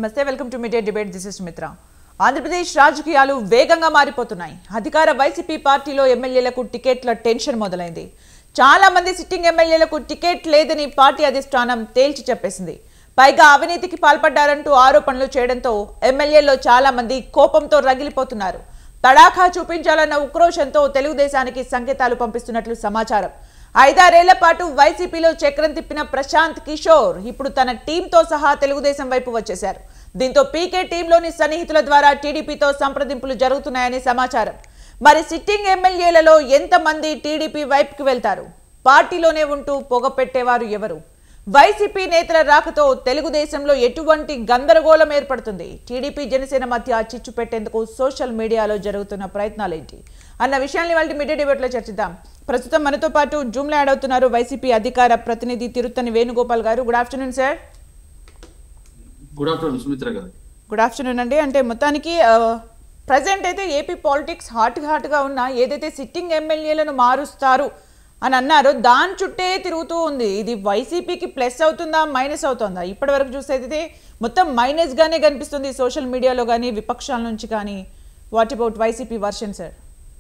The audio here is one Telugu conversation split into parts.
నమస్తే welcome to media debate this is Sumitra Andhra Pradesh రాజకీయాలు వేగంగా మారిపోతున్నాయి అధికార వైసీపీ పార్టీలో ఎమ్మెల్యేలకు టికెట్ల టెన్షన్ మొదలైంది చాలా మంది సిట్టింగ్ ఎమ్మెల్యేలకు టికెట్ లేదని పార్టీ అధిష్టానం తేల్చి చెప్పేసింది పైగా అవినీతికి పాల్పడ్డారంటూ ఆరోపణలు చేయడంతో ఎమ్మెల్యేల్లో చాలా మంది కోపంతో రగిలిపోతున్నారు తడాఖా చూపించాలన్న ఉక్రోషంతో తెలుగుదేశానికి సంకేతాలు పంపిస్తున్నట్లు సమాచారం ఐదారేళ్ల పాటు వైసీపీలో చక్రం తిప్పిన ప్రశాంత్ కిషోర్ ఇప్పుడు తన టీంతో సహా తెలుగుదేశం వైపు వచ్చేశారు దీంతో పీకే టీంలోని సన్నిహితుల ద్వారా టీడీపీతో సంప్రదింపులు జరుగుతున్నాయని సమాచారం మరి సిట్టింగ్ ఎమ్మెల్యేలలో ఎంతమంది టీడీపీ వైపుకి వెళ్తారు పార్టీలోనే ఉంటూ పొగ పెట్టేవారు ఎవరు వైసీపీ నేతల రాకతో తెలుగుదేశంలో ఎటువంటి గందరగోళం ఏర్పడుతుంది టీడీపీ జనసేన మధ్య చిచ్చు పెట్టేందుకు సోషల్ మీడియాలో జరుగుతున్న ప్రయత్నాలేంటి అన్న విషయాన్ని వాళ్ళ మీడియా డిబేట్లో చర్చిద్దాం ప్రస్తుతం మనతో పాటు జూమ్లో యాడ్ అవుతున్నారు వైసీపీ అధికార ప్రతినిధి Tiruttani Venugopal garu good afternoon sir good afternoon Sumitra garu good afternoon అండి అంటే మొత్తానికి ప్రజెంట్ అయితే ఏపీ పాలిటిక్స్ హాట్ హాట్గా ఉన్న ఏదైతే సిట్టింగ్ ఎమ్మెల్యేలను మారుస్తారు అని అన్నారో దాని చుట్టే తిరుగుతూ ఉంది ఇది వైసీపీకి ప్లస్ అవుతుందా మైనస్ అవుతుందా ఇప్పటి వరకు చూసేది మొత్తం మైనస్గానే కనిపిస్తుంది సోషల్ మీడియాలో కానీ విపక్షాల నుంచి కానీ what about YCP version sir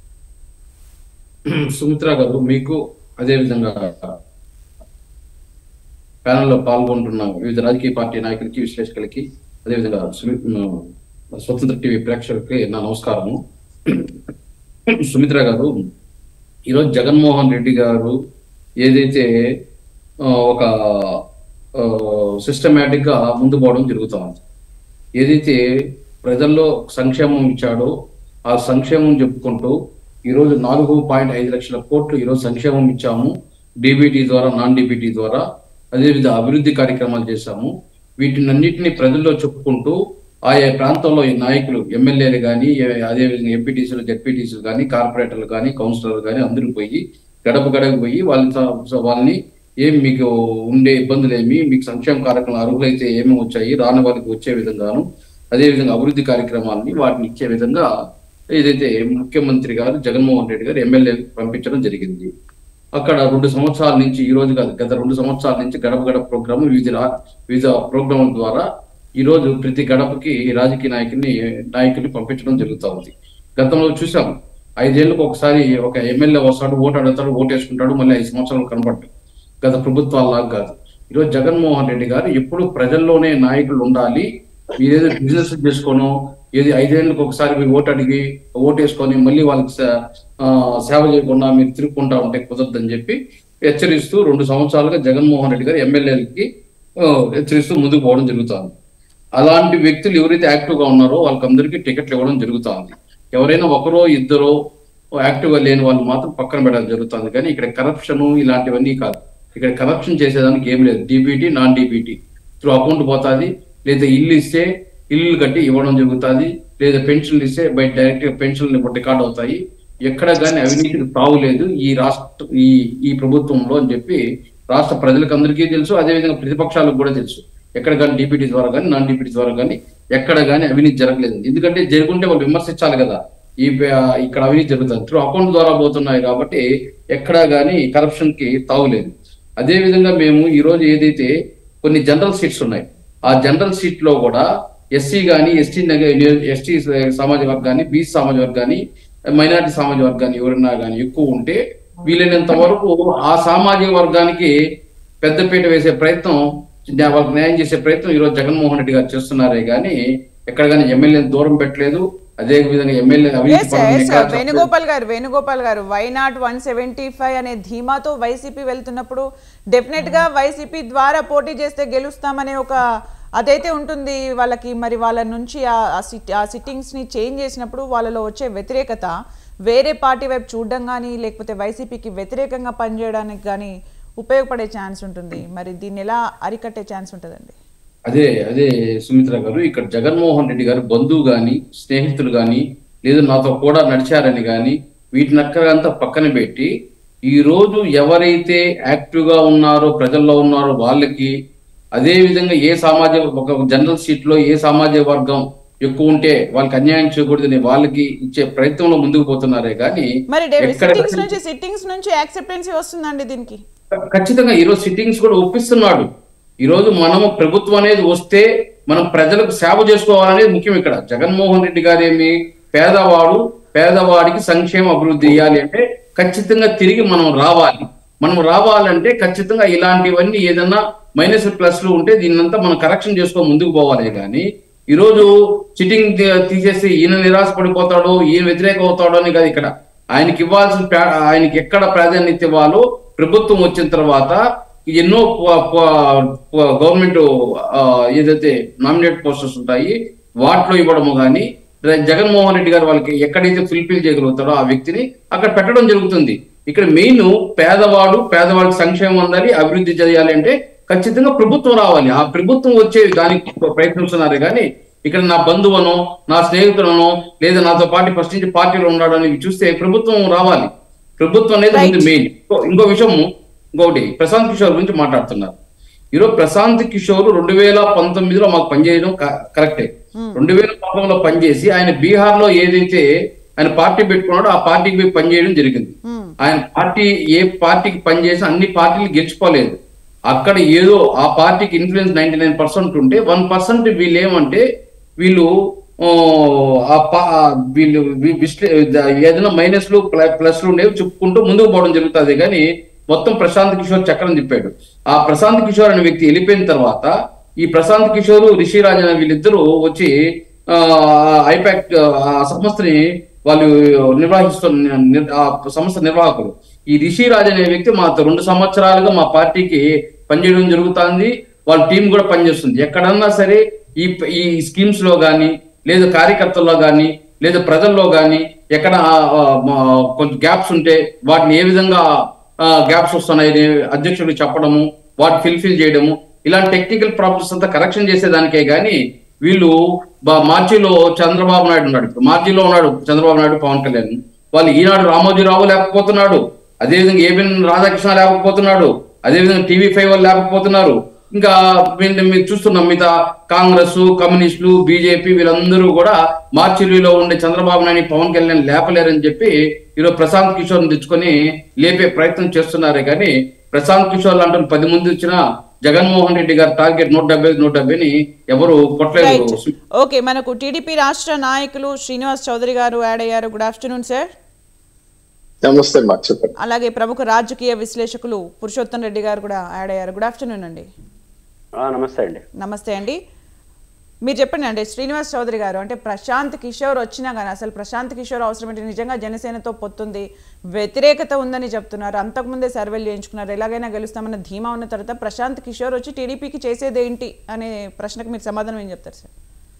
Sumitra garu మీకు అదే విధంగా ప్యానెల్లో పాల్గొంటున్న వివిధ రాజకీయ పార్టీ నాయకులకి విశ్లేషకులకి అదేవిధంగా సుమి ఆ, స్వతంత్ర టీవీ ప్రేక్షకులకి నా నమస్కారము సుమిత్ర గారు ఈరోజు జగన్మోహన్ రెడ్డి గారు ఏదైతే ఆ, ఒక సిస్టమేటిక్ గా ముందు పోవడం జరుగుతూ ఉంది ఏదైతే ప్రజల్లో సంక్షేమం ఇచ్చాడో ఆ సంక్షేమం చెప్పుకుంటూ ఈరోజు నాలుగు పాయింట్ ఐదు లక్షల కోట్లు ఈరోజు సంక్షేమం ఇచ్చాము డిబిటీ ద్వారా నాన్ డిబిటీ ద్వారా అదేవిధంగా అభివృద్ధి కార్యక్రమాలు చేశాము వీటినన్నింటినీ ప్రజల్లో చెప్పుకుంటూ ఆయా ప్రాంతంలో ఈ నాయకులు ఎమ్మెల్యేలు కానీ అదేవిధంగా ఎంపీటీసీలు జెడ్పీటీసీలు కానీ కార్పొరేటర్లు కానీ కౌన్సిలర్లు కానీ అందరూ పోయి గడప గడప పోయి వాళ్ళ స- వాళ్ళని ఏం మీకు ఉండే ఇబ్బందులు ఏమి మీకు సంక్షేమ కార్యక్రమాలు అర్హులైతే ఏమి వచ్చాయి రాని వాళ్ళకి వచ్చే విధంగాను అదేవిధంగా అభివృద్ధి కార్యక్రమాలని వాటిని ఇచ్చే విధంగా ఏదైతే ముఖ్యమంత్రి గారు జగన్మోహన్ రెడ్డి గారు ఎమ్మెల్యే పంపించడం జరిగింది అక్కడ రెండు సంవత్సరాల నుంచి ఈ రోజు కాదు గత రెండు సంవత్సరాల నుంచి గడప గడప ప్రోగ్రామ్ వివిధ రా- వివిధ ప్రోగ్రాముల ద్వారా ఈ రోజు ప్రతి గడపకి రాజకీయ నాయకుని నాయకుని పంపించడం జరుగుతూ ఉంది గతంలో చూసాం ఐదేళ్లకు ఒకసారి ఒక ఎమ్మెల్యే వస్తాడు ఓటు అడుగుతాడు ఓటు వేసుకుంటాడు మళ్ళీ ఐదు సంవత్సరాలు కనబడ్డాడు గత ప్రభుత్వాల్లాగా కాదు ఈరోజు జగన్మోహన్ రెడ్డి గారు ఎప్పుడు ప్రజల్లోనే నాయకులు ఉండాలి మీరేదో బిజినెస్ చేసుకోను ఏది ఐదేళ్ళకి ఒకసారి మీరు ఓటు అడిగి ఓటు వేసుకొని మళ్ళీ వాళ్ళకి సే- ఆ, సేవ చేయకుండా మీరు తిరుగుకుంటా ఉంటే కుదరదని చెప్పి హెచ్చరిస్తూ రెండు సంవత్సరాలుగా జగన్మోహన్ రెడ్డి గారు ఎమ్మెల్యేలకి హెచ్చరిస్తూ ముందుకు పోవడం జరుగుతుంది అలాంటి వ్యక్తులు ఎవరైతే యాక్టివ్ గా ఉన్నారో వాళ్ళకందరికీ టికెట్లు ఇవ్వడం జరుగుతా ఉంది ఎవరైనా ఒకరో ఇద్దరో యాక్టివ్ గా లేని వాళ్ళు మాత్రం పక్కన పెట్టడం జరుగుతుంది కానీ ఇక్కడ కరప్షన్ ఇలాంటివన్నీ కాదు ఇక్కడ కరప్షన్ చేసేదానికి ఏం లేదు DBT non DBT through account పోతుంది లేదా ఇల్లు ఇస్తే ఇల్లు కట్టి ఇవ్వడం జరుగుతుంది లేదా పెన్షన్లు ఇస్తే బయట డైరెక్ట్ గా పెన్షన్లు రికార్డ్ అవుతాయి ఎక్కడ కానీ అవినీతికి తావు లేదు ఈ రాష్ట్ర ఈ ఈ ప్రభుత్వంలో అని చెప్పి రాష్ట్ర ప్రజలకు అందరికీ తెలుసు అదేవిధంగా ప్రతిపక్షాలకు కూడా తెలుసు ఎక్కడ కానీ డీపీటీ ద్వారా కానీ నాన్ డీపీటీ ద్వారా కానీ ఎక్కడ కానీ అవినీతి జరగలేదు ఎందుకంటే జరుగుంటే వాళ్ళు విమర్శించాలి కదా ఈ ప- ఇక్కడ అవినీతి జరుగుతుంది త్రూ అకౌంట్ ద్వారా పోతున్నాయి కాబట్టి ఎక్కడా కానీ కరప్షన్ కి తావులేదు అదే విధంగా మేము ఈ రోజు ఏదైతే కొన్ని జనరల్ సీట్స్ ఉన్నాయి ఆ జనరల్ సీట్ లో కూడా ఎస్సీ కానీ ఎస్టీ ఎస్టీ సమాజ వర్గాన్ని బీసీ సమాజ వర్గాన్ని మైనారిటీ సమాజ వర్గాన్ని ఎవరన్నా కానీ ఎక్కువ ఉంటే వీలైనంత వరకు ఆ సామాజిక వర్గానికి పెద్దపీట వేసే ప్రయత్నం న్యా- వాళ్ళకి న్యాయం చేసే ప్రయత్నం ఈ రోజు జగన్మోహన్ రెడ్డి గారు చేస్తున్నారే కానీ ఎక్కడ కానీ ఎమ్మెల్యేని దూరం పెట్టలేదు అదే విధంగా ఎమ్మెల్యే అవినీతి ఎస్ పరులను ఎస్ ఎక్కడా చెప్పలేదు. Venugopal garu Venugopal garu why not one seventy five అనే ధీమాతో వైసీపీ వెళ్తున్నప్పుడు డెఫినెట్ గా వైసీపీ ద్వారా పోటీ చేస్తే గెలుస్తామనే ఒక అదైతే ఉంటుంది వాళ్ళకి మరి వాళ్ళ నుంచి ఆ- ఆ సిట్ ఆ సిట్టింగ్స్ ని చేంజ్ చేసినప్పుడు వాళ్ళలో వచ్చే వ్యతిరేకత వేరే పార్టీ వైపు చూడడం కానీ లేకపోతే వైసీపీకి వ్యతిరేకంగా పనిచేయడానికి కానీ ఉపయోగపడే ఛాన్స్ ఉంటుంది మరి దీన్ని ఎలా అరికట్టే ఛాన్స్ ఉంటుందండి అదే అదే సుమిత్ర గారు ఇక్కడ జగన్మోహన్ రెడ్డి గారు బంధువు గాని స్నేహితులు గాని లేదా నాతో కూడా నడిచారని గాని వీటిని అక్కడంతా పక్కన పెట్టి ఈ రోజు ఎవరైతే యాక్టివ్ గా ఉన్నారో ప్రజల్లో ఉన్నారో వాళ్ళకి అదే విధంగా ఏ సామాజిక ఒక జనరల్ సీట్ లో ఏ సామాజిక వర్గం ఎక్కువ ఉంటే వాళ్ళకి అన్యాయం చేయకూడదని వాళ్ళకి ఇచ్చే ప్రయత్నంలో ముందుకు పోతున్నారే కానీ మరి ఎక్కడ సిట్టింగ్స్ నుంచి సిట్టింగ్స్ నుంచి యాక్సెప్టెన్సీ వస్తుందండి దీనికి ఖచ్చితంగా ఈరోజు సిట్టింగ్స్ కూడా ఒప్పిస్తున్నాడు ఈరోజు మనము ప్రభుత్వం అనేది వస్తే మనం ప్రజలకు సేవ చేసుకోవాలనేది ముఖ్యం ఇక్కడ జగన్మోహన్ రెడ్డి గారు ఏమి పేదవాడు పేదవాడికి సంక్షేమ అభివృద్ధి చేయాలి అంటే ఖచ్చితంగా తిరిగి మనం రావాలి మనం రావాలంటే ఖచ్చితంగా ఇలాంటివన్నీ ఏదన్నా మైనస్ ప్లస్లు ఉంటే దీన్నంతా మనం కరెక్షన్ చేసుకో ముందుకు పోవాలి కానీ ఈ రోజు చిటింగ్ తీసేసి ఈయన నిరాశ పడిపోతాడు ఈయన వ్యతిరేకం అవుతాడు అని కాదు ఇక్కడ ఆయనకి ఇవ్వాల్సిన ప్రా- ఆయనకి ఎక్కడ ప్రాధాన్యత ఇవ్వాలో ప్రభుత్వం వచ్చిన తర్వాత ఎన్నో గవర్నమెంట్ ఏదైతే నామినేట్ పోస్టర్స్ ఉంటాయి వాటిలో ఇవ్వడము కానీ జగన్మోహన్ రెడ్డి గారు వాళ్ళకి ఎక్కడైతే ఫుల్ఫిల్ చేయగలుగుతాడో ఆ వ్యక్తిని అక్కడ పెట్టడం జరుగుతుంది ఇక్కడ మెయిన్ పేదవాడు పేదవాడికి సంక్షేమం ఉండాలి అభివృద్ధి చేయాలి అంటే ఖచ్చితంగా ప్రభుత్వం రావాలి ఆ ప్రభుత్వం వచ్చే దానికి ప్రయత్నిస్తున్నారు కానీ ఇక్కడ నా బంధువునో నా స్నేహితులను లేదా నాతో పాటు ఫస్ట్ నుంచి పార్టీలో ఉన్నాడు అని చూస్తే ప్రభుత్వం రావాలి ప్రభుత్వం అనేది Right. ముందు మెయిన్ ఇంకో విషయం ఇంకొకటి ప్రశాంత్ కిషోర్ గురించి మాట్లాడుతున్నారు ఈరోజు ప్రశాంత్ కిషోర్ రెండు వేల పంతొమ్మిదిలో మాకు పనిచేయడం క- కరెక్టే రెండు వేల పంతొమ్మిదిలో పనిచేసి ఆయన బీహార్ లో ఏదైతే ఆయన పార్టీ పెట్టుకున్నాడో ఆ పార్టీకి పోయి పనిచేయడం జరిగింది మ్మ్. ఆయన పార్టీ ఏ పార్టీకి పనిచేసి అన్ని పార్టీలు గెలుచుకోలేదు అక్కడ ఏదో ఆ పార్టీకి ఇన్ఫ్లుయెన్స్ నైన్టీ నైన్ పర్సెంట్ ఉంటే వన్ పర్సెంట్ వీళ్ళు ఏమంటే వీళ్ళు ఆ, ఆ పా- ఆ వీళ్ళు వి- విశ్లే- ద- ఏదైనా మైనస్లు ప్లస్లు ఉండేవి చెప్పుకుంటూ ముందుకు పోవడం జరుగుతుంది కానీ మొత్తం ప్రశాంత్ కిషోర్ చక్రం తిప్పాడు ఆ ప్రశాంత్ కిషోర్ అనే వ్యక్తి వెళ్ళిపోయిన తర్వాత ఈ ప్రశాంత్ కిషోర్ రిషిరాజ్ అనే వీళ్ళిద్దరూ వచ్చి ఆ ఐపాక్ ఆ సంస్థని వాళ్ళు నిర్వహిస్తున్న నిర్- ఆ సంస్థ నిర్వాహకులు ఈ రిషిరాజ్ అనే వ్యక్తి మాతో రెండు సంవత్సరాలుగా మా పార్టీకి పనిచేయడం జరుగుతుంది వాళ్ళ టీం కూడా పనిచేస్తుంది ఎక్కడన్నా సరే ఈ ఈ స్కీమ్స్ లో కానీ లేదా కార్యకర్తల్లో కానీ లేదా ప్రజల్లో కానీ ఎక్కడ ఆ, ఆ, మా కొంచెం గ్యాప్స్ ఉంటే వాటిని ఏ విధంగా గ్యాప్స్ వస్తున్నాయని అధ్యక్షుడికి చెప్పడము వాటి ఫిల్ఫిల్ చేయడము ఇలాంటి టెక్నికల్ ప్రాబ్లమ్స్ అంతా కరెక్షన్ చేసేదానికే కానీ వీళ్ళు బా- మార్చిలో చంద్రబాబు నాయుడు ఉన్నాడు ఇప్పుడు మార్చిలో ఉన్నాడు చంద్రబాబు నాయుడు పవన్ కళ్యాణ్ వాళ్ళు ఈనాడు రామోజీరావు లేకపోతున్నాడు అదేవిధంగా ఏబిఎన్ రాధాకృష్ణ లేకపోతున్నాడు అదేవిధంగా టీవీ ఫైవ్ వాళ్ళు లేకపోతున్నారు ఇంకా వీళ్ళని మీరు చూస్తున్నాం మిగతా కాంగ్రెస్ కమ్యూనిస్టులు బీజేపీ వీళ్ళందరూ కూడా మార్చిలో ఉండే చంద్రబాబు నాయుడు పవన్ కళ్యాణ్ లేపలేరని చెప్పి ఈరోజు ప్రశాంత్ కిషోర్ తెచ్చుకొని లేపే ప్రయత్నం చేస్తున్నారే కానీ ప్రశాంత్ కిషోర్ లాంటి పది మంది వచ్చిన జగన్మోహన్ రెడ్డి గారి టార్గెట్ నూట డెబ్బై నూట డెబ్బైని ఎవరు కొట్టలేదు రైట్ ఓకే మనకు టీడీపీ రాష్ట్ర నాయకులు శ్రీనివాస్ చౌదరి గారు యాడ్ అయ్యారు గుడ్ ఆఫ్టర్నూన్ సార్ నమస్తే మా చెప్పండి అలాగే ప్రముఖ రాజకీయ విశ్లేషకులు పురుషోత్తం రెడ్డి గారు కూడా యాడ్ అయ్యారు గుడ్ ఆఫ్టర్నూన్ అండి ఆ, నమస్తే అండి నమస్తే అండి మీరు చెప్పండి అంటే శ్రీనివాస్ చౌదరి గారు అంటే ప్రశాంత్ కిషోర్ వచ్చినా కానీ అసలు ప్రశాంత్ కిషోర్ అవసరం ఏంటి నిజంగా జనసేనతో పొత్తుంది వ్యతిరేకత ఉందని చెప్తున్నారు అంతకుముందే సర్వేలు చేయించుకున్నారు ఎలాగైనా గెలుస్తామన్న ధీమా ఉన్న తర్వాత ప్రశాంత్ కిషోర్ వచ్చి టీడీపీకి చేసేది ఏంటి అనే ప్రశ్నకు మీరు సమాధానం ఏం చెప్తారు సార్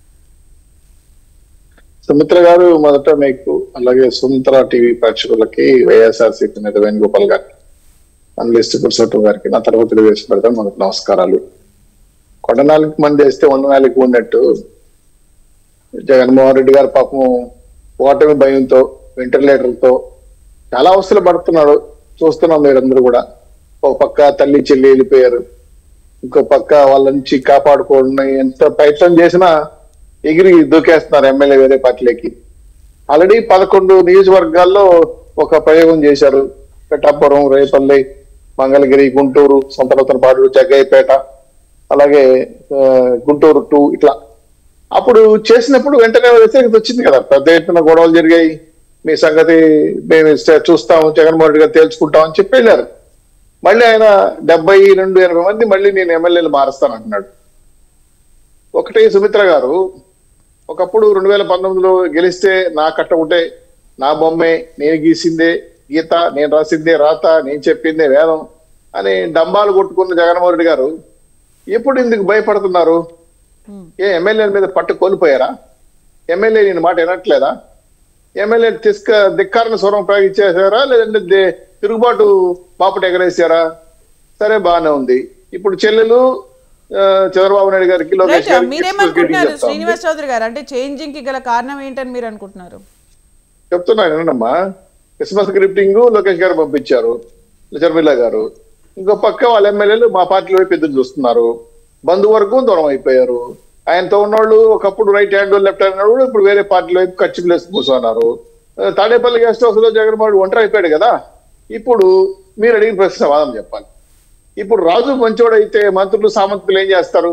సుమిత్ర గారు మొదట మీకు అలాగే సుమిత్ర టీవీ ప్రేక్షకులకి వైఎస్ఆర్సీపీ నేత వేణుగోపాల్ గారికి అనలిస్ట్ పురుషోత్తం గారికి నా తర్వాత తెలియజేసి పెడతాం మొదటి నమస్కారాలు కొండనాలికి మంది వేస్తే వందనాలికి ఉన్నట్టు జగన్మోహన్ రెడ్డి గారు పాపం ఓటమి భయంతో వెంటిలేటర్తో చాలా అవస్థలు పడుతున్నాడు చూస్తున్నాం మీరందరూ కూడా ఒక పక్క తల్లి చెల్లి వెళ్ళిపోయారు ఇంకో పక్క వాళ్ళ నుంచి కాపాడుకోవడం ఎంత ప్రయత్నం చేసినా ఎగిరి దూకేస్తున్నారు ఎమ్మెల్యే వేరే పార్టీలకి ఆల్రెడీ పదకొండు నియోజకవర్గాల్లో ఒక ప్రయోగం చేశారు పెట్టాపురం రేపల్లి మంగళగిరి గుంటూరు సొంతరతనపాడు జగ్గయ్యపేట అలాగే ఆ, గుంటూరు టూ ఇట్లా అప్పుడు చేసినప్పుడు వెంటనే వ్యతిరేకత వచ్చింది కదా పెద్ద ఎత్తున గొడవలు జరిగాయి మీ సంగతి మేము ఇస్తే చూస్తాము జగన్మోహన్ రెడ్డి గారు తేల్చుకుంటాం అని చెప్పి వెళ్ళారు మళ్ళీ ఆయన డెబ్బై రెండు ఎనభై మంది మళ్ళీ నేను ఎమ్మెల్యేలు మారుస్తాను అంటున్నాడు ఒకటి సుమిత్ర గారు ఒకప్పుడు రెండు వేల పంతొమ్మిదిలో గెలిస్తే నా కట్ట ఒకటే నా బొమ్మే నేను గీసిందే గీత నేను రాసిందే రాత నేను చెప్పిందే వేదం అని డంబాలు కొట్టుకున్న జగన్మోహన్ రెడ్డి గారు ఎప్పుడు ఇందుకు భయపడుతున్నారు ఏ ఎమ్మెల్యేల మీద పట్టు కోల్పోయారా ఎమ్మెల్యే నేను మాట వినట్లేదా ఎమ్మెల్యే తిస్క ధిక్కారణ స్వరం ప్రయోగించేశారా లేదంటే దే- తిరుగుబాటు పాపట ఎగరేసారా సరే బాగానే ఉంది ఇప్పుడు చెల్లెలు ఆ, చంద్రబాబు నాయుడు గారికి లోకేష్ రైట్ గారికి మీరేమనుకుంటున్నారు చెప్తా ఉంది. శ్రీనివాస్ చౌదరి గారు అంటే చేంజింగ్ కి గల కారణం ఏంటని మీరు అనుకుంటున్నారు చెప్తున్నా వినండమ్మా క్రిస్మస్ గ్రిఫ్టింగ్ లోకేష్ గారు పంపించారు చర్మిల గారు ఇంకో పక్క వాళ్ళ ఎమ్మెల్యేలు మా పార్టీ వైపు ఎదురు చూస్తున్నారు బంధువర్గం దూరం అయిపోయారు ఆయనతో ఉన్నోళ్ళు ఒకప్పుడు రైట్ హ్యాండ్ లెఫ్ట్ హ్యాండ్ కూడా ఇప్పుడు వేరే పార్టీల వైపు ఖర్చు ప్లేస్ కూర్చున్నారు ఆ, తాడేపల్లి గెస్ట్ హౌస్ లో జగన్మోహన్ ఒంటరి అయిపోయాడు కదా ఇప్పుడు మీరు అడిగిన ప్రశ్న సమాధానం చెప్పాలి ఇప్పుడు రాజు మంచోడైతే మంత్రులు సామంతులు ఏం చేస్తారు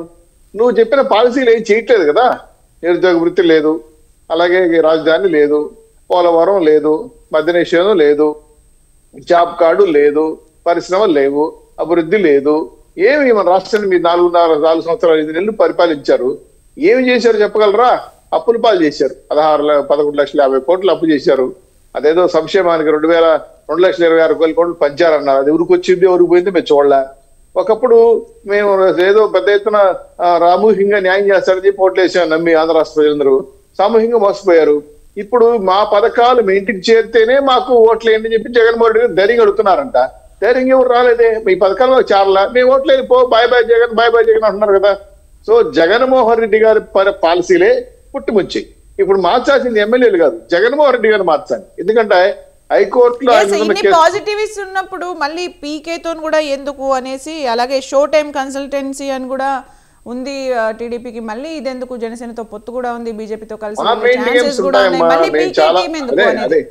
నువ్వు చెప్పిన పాలసీలు ఏం చేయట్లేదు కదా నిరుద్యోగ వృత్తి లేదు అలాగే రాజధాని లేదు పోలవరం లేదు మద్య నిషేధం లేదు జాబ్ కార్డు లేదు పరిశ్రమలు లేవు అభివృద్ధి లేదు ఏమి మన రాష్ట్రాన్ని మీరు నాలుగున్నర నాలుగు సంవత్సరాలు ఐదు నెలలు పరిపాలించారు ఏమి చేశారు చెప్పగలరా అప్పుల పాలు చేశారు పదహారు ల- పదకొండు లక్షల యాభై కోట్లు అప్పు చేశారు అదేదో సంక్షేమానికి రెండు వేల రెండు లక్షల ఇరవై ఆరు వేల కోట్లు పంచారన్నారు అది ఎవరికి వచ్చింది ఎవరికి పోయింది మేము చూడలే ఒకప్పుడు మేము ఏదో పెద్ద ఎత్తున ఆ, రామూహికంగా న్యాయం చేస్తారని చెప్పి ఓట్లు వేసాం నమ్మి ఆంధ్ర రాష్ట్ర ప్రజలందరూ సామూహికంగా మోసపోయారు ఇప్పుడు మా పథకాలు మీ ఇంటికి చేరితేనే మాకు ఓట్లు వేయండి అని చెప్పి జగన్మోహన్ రెడ్డి గారు ధైర్యంగా అడుగుతున్నారంట ధైర్యంగా ఎవరు రాలేదే మీ పథకాలు మాకు చారలా మేము ఓట్లు వేయండి పో bye bye Jagan bye bye Jagan అంటున్నారు కదా సో జగన్మోహన్ రెడ్డి గారి ప- పాలసీలే పుట్టుముచ్చి ఇప్పుడు మార్చాల్సింది ఎమ్మెల్యేలు కాదు జగన్మోహన్ రెడ్డి గారిని మార్చాలి ఎందుకంటే హైకోర్టులో Yes, ఆయన ఉన్న ఇన్ని కేసు- పాజిటివిస్ట్ ఉన్నప్పుడు మళ్ళీ పీకేతో కూడా ఎందుకు అనేసి అలాగే షో టైం కన్సల్టెన్సీ అని కూడా ఉంది టీడీపీకి మళ్ళీ ఇదెందుకు జనసేనతో పొత్తు కూడా ఉంది బీజేపీతో కలిసి మా మెయిన్ ఛాన్సెస్ గేమ్స్ కూడా ఉన్నాయి ఉంటాయమ్మా మళ్ళీ మేము పీకే చాలా టీం ఎందుకు అదే అనేది అదే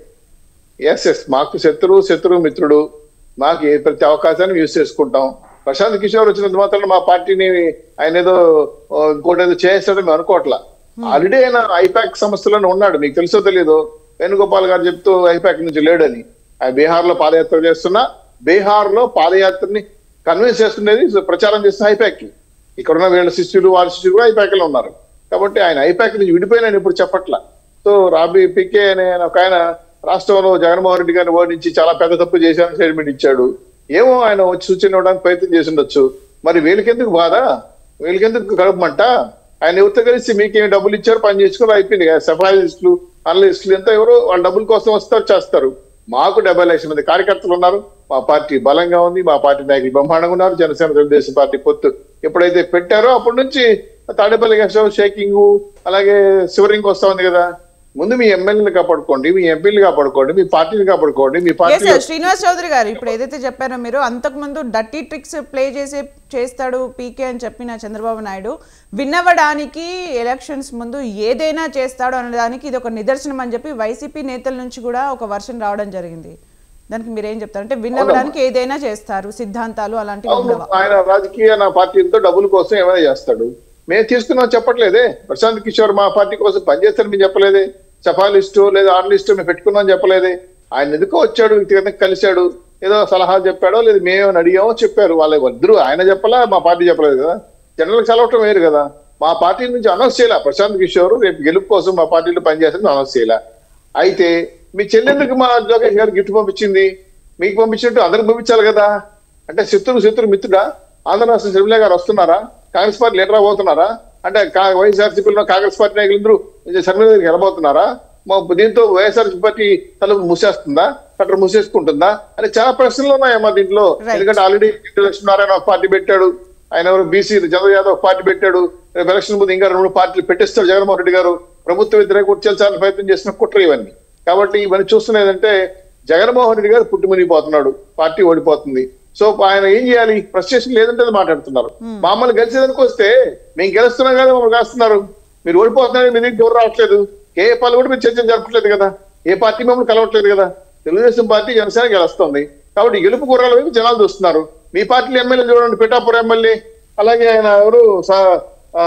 ఎస్ ఎస్ మాకు శత్రువు శత్రువు మిత్రుడు మాకు ఏ ప్రతి అవకాశాన్ని యూజ్ చేసుకుంటాం ప్రశాంత్ కిషోర్ వచ్చినంత మాత్రం మా పార్టీని ఆయన ఏదో ఓ, ఇంకోటి ఏదో చేస్తాడని మేము అనుకోవట్లా ఆల్రెడీ ఆయన ఐపాక్ సంస్థలోనే ఉన్నాడు మీకు తెలుసో తెలియదు వేణుగోపాల్ గారు చెప్తూ ఐపాక్ నుంచి లేడని ఆయన బీహార్ లో పాదయాత్ర చేస్తున్నా బీహార్ లో పాదయాత్రని కన్విన్స్ చేస్తున్నది ప్రచారం చేస్తున్న ఐపాక్ ఇక్కడ ఉన్న వీళ్ళ శిష్యులు వాళ్ళ శిష్యులు కూడా ఐపాక్ లో ఉన్నారు కాబట్టి ఆయన ఐపాక్ నుంచి విడిపోయిన ఇప్పుడు చెప్పట్లా సో రాబీ పికే అనే ఆయన ఒక ఆయన రాష్ట్రంలో జగన్మోహన్ రెడ్డి గారిని ఓడించి చాలా పెద్ద తప్పు చేశారని స్టేట్మెంట్ ఇచ్చాడు ఏమో ఆయన వచ్చి సూచన ఇవ్వడానికి ప్రయత్నం చేసి ఉండొచ్చు మరి వీళ్ళకెందుకు బాధ వీళ్ళకెందుకు కడపమంట ఆయన ఎవరితో కలిసి మీకేం డబ్బులు ఇచ్చారు పని చేసుకుని అయిపోయింది కదా సఫాయిస్టులు అనలిస్టులు ఎంత ఎవరో వాళ్ళ డబ్బుల కోసం వస్తారు చేస్తారు మాకు డెబ్బై లక్షల మంది కార్యకర్తలు ఉన్నారు మా పార్టీ బలంగా ఉంది మా పార్టీ నాయకులు బ్రహ్మాండంగా ఉన్నారు జనసేన తెలుగుదేశం పార్టీ పొత్తు ఎప్పుడైతే పెట్టారో అప్పటి నుంచి తాడేపల్లి గెస్ట్ షేకింగ్ అలాగే శివరింగ్ వస్తా ఉంది కదా ముందు మీ ఎమ్మెల్యేలు కాపాడుకోండి మీ ఎంపీలు కాపాడుకోండి మీ పార్టీని కాపాడుకోండి మీ ఎస్ పార్టీ సార్ శ్రీనివాస్ చౌదరి గారు ఇప్పుడు ఏదైతే చెప్పారో మీరు అంతకుముందు డర్టీ ట్రిక్స్ ప్లే చేసే చేస్తాడు పీకే అని చెప్పిన చంద్రబాబు నాయుడు విన్నవడానికి ఎలక్షన్స్ ముందు ఏదైనా చేస్తాడు అనడానికి ఇది ఒక నిదర్శనం అని చెప్పి వైసీపీ నేతల నుంచి కూడా ఒక వర్షన్ రావడం జరిగింది దానికి మీరు ఏం చెప్తారు అంటే విన్నవడానికి ఏదైనా చేస్తారు సిద్ధాంతాలు అలాంటివి అవును ఉండవా ఆయన రాజకీయ నా పార్టీలతో డబ్బుల కోసం ఏమైనా చేస్తాడు మేము తీసుకున్నాం చెప్పట్లేదే ప్రశాంత్ కిషోర్ మా పార్టీ కోసం పనిచేస్తారని మేము చెప్పలేదే సఫాలిస్టు లేదా ఆర్లిస్టు మేము పెట్టుకున్నాం చెప్పలేదే ఆయన ఎందుకో వచ్చాడు వ్యక్తిగతంగా కలిశాడు ఏదో సలహాలు చెప్పాడో లేదా మేమేమైనా అడిగామో చెప్పారు వాళ్ళ ఇద్దరు ఆయన చెప్పలా మా పార్టీ చెప్పలేదు కదా జనరల్ కలవటం వేరు కదా మా పార్టీ నుంచి అనౌన్స్ చేయాల ప్రశాంత్ కిషోర్ రేపు గెలుపు కోసం మా పార్టీలో పనిచేస్తారని అనౌన్స్ చేయాల అయితే మీ చెల్లెందుకు మా లోకేష్ గారు గిఫ్ట్ పంపించింది మీకు పంపించినట్టు అందరికి పంపించాలి కదా అంటే శత్రువు శత్రువు మిత్రుడా ఆంధ్ర రాష్ట్ర శర్మిల గారు వస్తున్నారా కాంగ్రెస్ పార్టీ లీడర్ అవబోతున్నారా అంటే కా- వైఎస్ఆర్సీపీలో కాంగ్రెస్ పార్టీ నాయకులందరూ శర్మిల గారికి వెళ్ళబోతున్నారా మా దీంతో వైఎస్ఆర్సీ పార్టీ తలుపు మూసేస్తుందా కట్టర్ మూసేసుకుంటుందా అని చాలా ప్రశ్నలు ఉన్నాయమ్మా దీంట్లో Right. ఎందుకంటే ఆల్రెడీ లక్ష్మీనారాయణ ఒక పార్టీ పెట్టాడు ఆయన ఎవరు బీసీ చంద్ర యాదవ్ ఒక పార్టీ పెట్టాడు రేపు ఎలక్షన్ ముందు ఇంకా రెండు మూడు పార్టీలు పెట్టిస్తాడు జగన్మోహన్ రెడ్డి గారు ప్రభుత్వ వ్యతిరేక కూర్చోాలని ప్రయత్నం చేసిన కుట్ర ఇవన్నీ కాబట్టి ఇవన్నీ చూస్తున్నదంటే జగన్మోహన్ రెడ్డి గారు పుట్టుమునిగిపోతున్నాడు పార్టీ ఓడిపోతుంది సో ఆయన ఏం చేయాలి ఫ్రస్ట్రేషన్ లేదంటే అది మాట్లాడుతున్నారు మమ్మల్ని గెలిచేదానికి వస్తే మేము గెలుస్తున్నాం కదా మమ్మల్ని కాస్తున్నారు మీరు ఓడిపోతున్నారు మీ దగ్గరికి ఎవరు రావట్లేదు ఏ పాలు కూడా మీరు చర్చలు జరపట్లేదు కదా ఏ పార్టీ మమ్మల్ని కలవట్లేదు కదా తెలుగుదేశం పార్టీ జనసేన గెలుస్తుంది కాబట్టి ఈ గెలుపు గుర్రాల వైపు జనాలు చూస్తున్నారు మీ పార్టీ ఎమ్మెల్యే చూడండి పిఠాపురం ఎమ్మెల్యే అలాగే ఆయన ఎవరు సా- ఆ,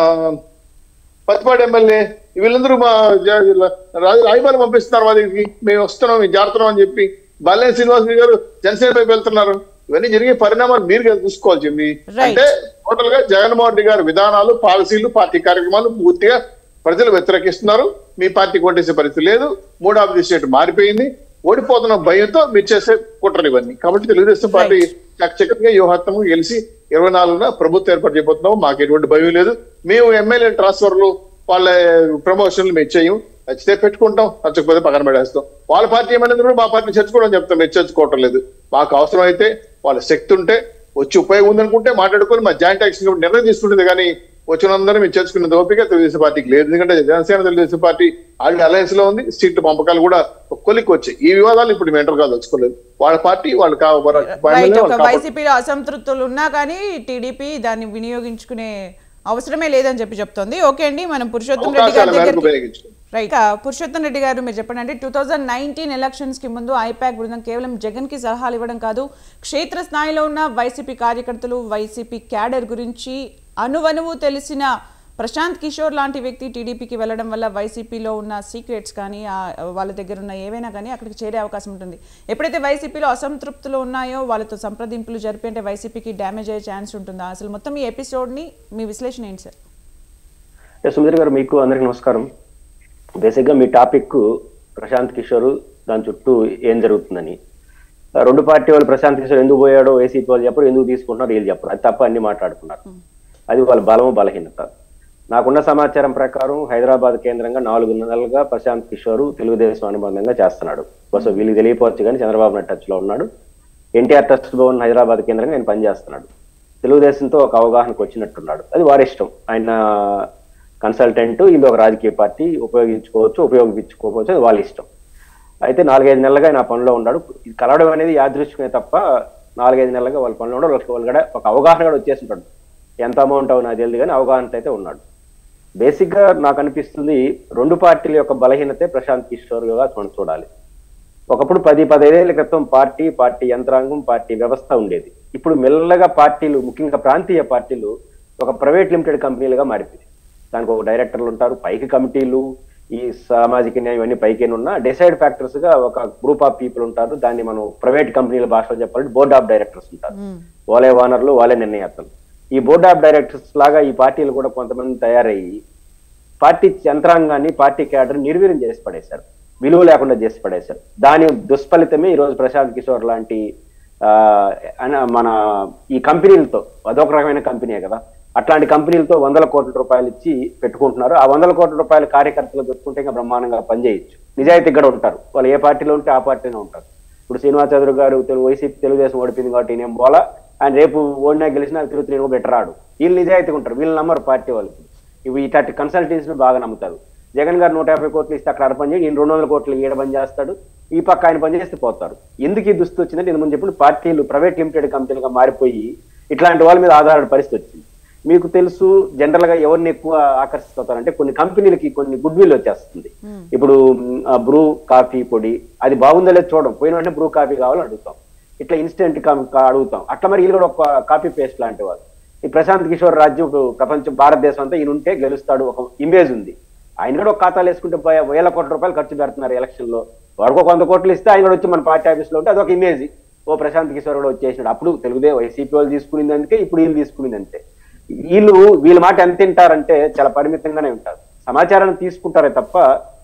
పత్తిపాడు ఎమ్మెల్యే వీళ్ళందరూ మా జ- రాజు రాయబారి పంపిస్తున్నారు మా దగ్గరికి మేము వస్తున్నాం మేము జారుతున్నాం అని చెప్పి బాలినేని శ్రీనివాస్ రెడ్డి గారు జనసేన వైపు వెళ్తున్నారు ఇవన్నీ జరిగే పరిణామాలు మీరు కదా చూసుకోవాల్సింది Right. అంటే టోటల్ గా జగన్మోహన్ రెడ్డి గారి విధానాలు పాలసీలు పార్టీ కార్యక్రమాలు పూర్తిగా ప్రజలు వ్యతిరేకిస్తున్నారు మీ పార్టీ కొట్టేసే పరిస్థితి లేదు మూడ్ ఆఫ్ ది స్టేట్ మారిపోయింది ఓడిపోతున్న భయంతో మీరు చేసే కుట్రలు ఇవన్నీ కాబట్టి తెలుగుదేశం పార్టీ చక్కగా వ్యూహాత్మకంగా గెలిచి ఇరవై నాలుగున ప్రభుత్వం ఏర్పాటు చేయబోతున్నాం మాకు ఎటువంటి భయం లేదు మేము ఎమ్మెల్యే ట్రాన్స్ఫర్లు వాళ్ళ ప్రమోషన్లు మేము చేయం నచ్చితే పెట్టుకుంటాం నచ్చకపోతే పక్కన పెట్టేస్తాం వాళ్ళ పార్టీ ఏమైనా కూడా మా పార్టీ చర్చుకోవడం చెప్తాం మేము చర్చుకోవటం లేదు మాకు అవసరం అయితే వాళ్ళ శక్తి ఉంటే వచ్చి ఉపయోగం ఉందనుకుంటే మాట్లాడుకొని మా జాయింట్ యాక్షన్ నిర్ణయం తీసుకుంటుంది కానీ వచ్చినందరూ మేము చేసుకునేది ఓపిక తెలుగుదేశం పార్టీకి లేదు ఎందుకంటే Janasena Telugu Desam party already alliance లో ఉంది సీట్లు పంపకాలు కూడా ఒక కొలిక్కి వచ్చాయి ఈ వివాదాలు ఇప్పుడు మేము ఎంటర్ కాదు వచ్చుకోలేదు వాళ్ళ పార్టీ వాళ్ళు రైట్ ఒక కావాలి వైసీపీలో అసంతృప్తులు ఉన్నా కానీ టీడీపీ దాన్ని వినియోగించుకునే అవసరమే లేదని చెప్పి చెప్తోంది ఓకే అండి మనం పురుషోత్తం రెడ్డి అవకాశాల గారి మేరకు దగ్గరికి ఉపయోగించుకోండి రైట్ ఇక పురుషోత్తం రెడ్డి గారు మీరు చెప్పండి అంటే టూ థౌజండ్ నైన్టీన్ ఎలక్షన్స్ కి ముందు ఐపాక్ బృందం కేవలం జగన్ కి సలహాలు ఇవ్వడం కాదు క్షేత్ర స్థాయిలో ఉన్న వైసీపీ కార్యకర్తలు వైసీపీ క్యాడర్ గురించి అనువనువు తెలిసిన ప్రశాంత్ కిషోర్ లాంటి వ్యక్తి టీడీపీకి వెళ్ళడం వల్ల వైసీపీలో ఉన్న సీక్రెట్స్ కానీ ఆ వాళ్ళ దగ్గర ఉన్న ఏవైనా కానీ అక్కడికి చేరే అవకాశం ఉంటుంది ఎప్పుడైతే వైసీపీలో అసంతృప్తులు ఉన్నాయో వాళ్ళతో సంప్రదింపులు జరిపి అంటే వైసీపీకి డ్యామేజ్ అయ్యే ఛాన్స్ ఉంటుందా అసలు మొత్తం ఈ ఎపిసోడ్ని మీ విశ్లేషణ ఏంటి సార్ ఏ, సుమిత్ర గారు మీకు అందరికి నమస్కారం బేసిక్గా మీ టాపిక్ ప్రశాంత్ కిషోర్ దాని చుట్టూ ఏం జరుగుతుందని ఆ, రెండు పార్టీ వాళ్ళు ప్రశాంత్ కిషోర్ ఎందుకు పోయాడో వైసీపీ వాళ్ళు చెప్పరు ఎందుకు తీసుకుంటున్నారు వీళ్ళు చెప్పరు అది తప్ప అన్ని మాట్లాడుకున్నారు అది వాళ్ళ బలము బలహీనత నాకున్న సమాచారం ప్రకారం హైదరాబాద్ కేంద్రంగా నాలుగు నెలలుగా ప్రశాంత్ కిషోర్ తెలుగుదేశం అనుబంధంగా చేస్తున్నాడు బస్ వీళ్ళకి తెలియపోవచ్చు కానీ చంద్రబాబు నాయుడు టచ్ లో ఉన్నాడు ఎన్టీఆర్ ట్రస్ట్ భవన్ హైదరాబాద్ కేంద్రంగా ఆయన పనిచేస్తున్నాడు తెలుగుదేశంతో ఒక అవగాహనకు వచ్చినట్టున్నాడు అది వారి ఇష్టం ఆయన కన్సల్టెంట్ ఇది ఒక రాజకీయ పార్టీ ఉపయోగించుకోవచ్చు ఉపయోగించుకోవచ్చు అది వాళ్ళ ఇష్టం అయితే నాలుగైదు నెలలుగా ఆయన ఆ పనిలో ఉన్నాడు ఇది కలవడం అనేది యాదృశ్యమే తప్ప నాలుగైదు నెలలుగా వాళ్ళ పనిలో ఉన్నాడు వాళ్ళకి వాళ్ళు కూడా ఒక అవగాహన కూడా వచ్చేసి ఉంటాడు ఎంత అమౌంట్ అవు నాకు తెలియదు కానీ అవగాహన అయితే ఉన్నాడు బేసిక్ గా నాకు అనిపిస్తుంది రెండు పార్టీల యొక్క బలహీనతే ప్రశాంత్ కిషోర్ గా మనం చూడాలి ఒకప్పుడు పది పదైదేళ్ల క్రితం పార్టీ పార్టీ యంత్రాంగం పార్టీ వ్యవస్థ ఉండేది ఇప్పుడు మెల్లగా పార్టీలు ముఖ్యంగా ప్రాంతీయ పార్టీలు ఒక ప్రైవేట్ లిమిటెడ్ కంపెనీలుగా మారిపోయింది దానికి ఒక డైరెక్టర్లు ఉంటారు పైకి కమిటీలు ఈ సామాజిక న్యాయం ఇవన్నీ పైకి ఉన్న డిసైడ్ ఫ్యాక్టర్స్ గా ఒక గ్రూప్ ఆఫ్ పీపుల్ ఉంటారు దాన్ని మనం ప్రైవేట్ కంపెనీల భాషలో చెప్పాలంటే బోర్డ్ ఆఫ్ డైరెక్టర్స్ ఉంటారు వాళ్ళే ఓనర్లు వాళ్ళే నిర్ణయాతలు ఈ బోర్డ్ ఆఫ్ డైరెక్టర్స్ లాగా ఈ పార్టీలు కూడా కొంతమంది తయారయ్యి పార్టీ యంత్రాంగాన్ని పార్టీ క్యాడర్ నిర్వీర్యం చేసి పడేశారు విలువ లేకుండా చేసి పడేశారు దాని దుష్ఫలితమే ఈ రోజు ప్రశాంత్ కిషోర్ లాంటి ఆ, అన- మన ఈ కంపెనీలతో అదొక రకమైన కంపెనీ కదా అట్లాంటి కంపెనీలతో వందల కోట్ల రూపాయలు ఇచ్చి పెట్టుకుంటున్నారు ఆ వందల కోట్ల రూపాయల కార్యకర్తలు పెట్టుకుంటే ఇంకా బ్రహ్మాండంగా పనిచేయచ్చు నిజాయితీ కూడా ఉంటారు వాళ్ళు ఏ పార్టీలో ఉంటే ఆ పార్టీలో ఉంటారు ఇప్పుడు శ్రీనివాస్ చౌదరి గారు తెలుగు వైసీపీ తెలుగుదేశం ఓడిపోయింది కాబట్టి నేను పోలా ఆయన రేపు ఓడినా గెలిచినా తిరుపతి నేను బెటరాడు వీళ్ళు నిజాయితీగా ఉంటారు వీళ్ళు నమ్మరు పార్టీ వాళ్ళు ఇవి ఇట్లాంటి కన్సల్టెన్సీలు బాగా నమ్ముతారు జగన్ గారు నూట యాభై కోట్లు ఇస్తే అక్కడ ఆడ పని చేయండి ఈయన రెండు వందల కోట్లు ఈడ పని చేస్తాడు ఈ పక్క ఆయన పని చేస్తే పోతారు ఎందుకు ఈ దుస్థితి వచ్చిందంటే నేను ముందు చెప్పిన పార్టీలు ప్రైవేట్ లిమిటెడ్ కంపెనీలుగా మారిపోయి ఇట్లాంటి వాళ్ళ మీద ఆధారపడే పరిస్థితి వచ్చింది మీకు తెలుసు జనరల్ గా ఎవరిని ఎక్కువ ఆకర్షిస్తారంటే కొన్ని కంపెనీలకి కొన్ని గుడ్ విల్ వచ్చేస్తుంది ఇప్పుడు మ్, ఆ బ్రూ కాఫీ పొడి అది బాగుందో లేదో చూడం పోయిన వెంటనే బ్రూ కాఫీ కావాలని అడుగుతాం ఇట్లా ఇన్స్టెంట్ అడుగుతాం అట్లా మరి వీళ్ళు కూడా ఒక కాపీ పేస్ట్ లాంటి వాళ్ళు ఈ ప్రశాంత్ కిషోర్ రాజ్యం ఇప్పుడు ప్రపంచం భారతదేశం అంతా ఈయన ఉంటే గెలుస్తాడు ఒక ఇమేజ్ ఉంది ఆయన కూడా ఒక ఖాతాలు వేసుకుంటే పోయే వేల కోట్ల రూపాయలు ఖర్చు పెడుతున్నారు ఎలక్షన్ లో వాడికి ఒక వంద కోట్లు ఇస్తే ఆయన కూడా వచ్చి మన పార్టీ ఆఫీస్ లో ఉంటే అదొక ఇమేజ్ ఓ ప్రశాంత్ కిషోర్ కూడా వచ్చేసినాడు అప్పుడు తెలుగుదే వైసీపీ వాళ్ళు తీసుకునేది అందుకే ఇప్పుడు వీళ్ళు తీసుకునేది అంతే వీళ్ళు వీళ్ళ మాట ఎంత తింటారంటే చాలా పరిమితంగానే ఉంటారు సమాచారాన్ని తీసుకుంటారే తప్ప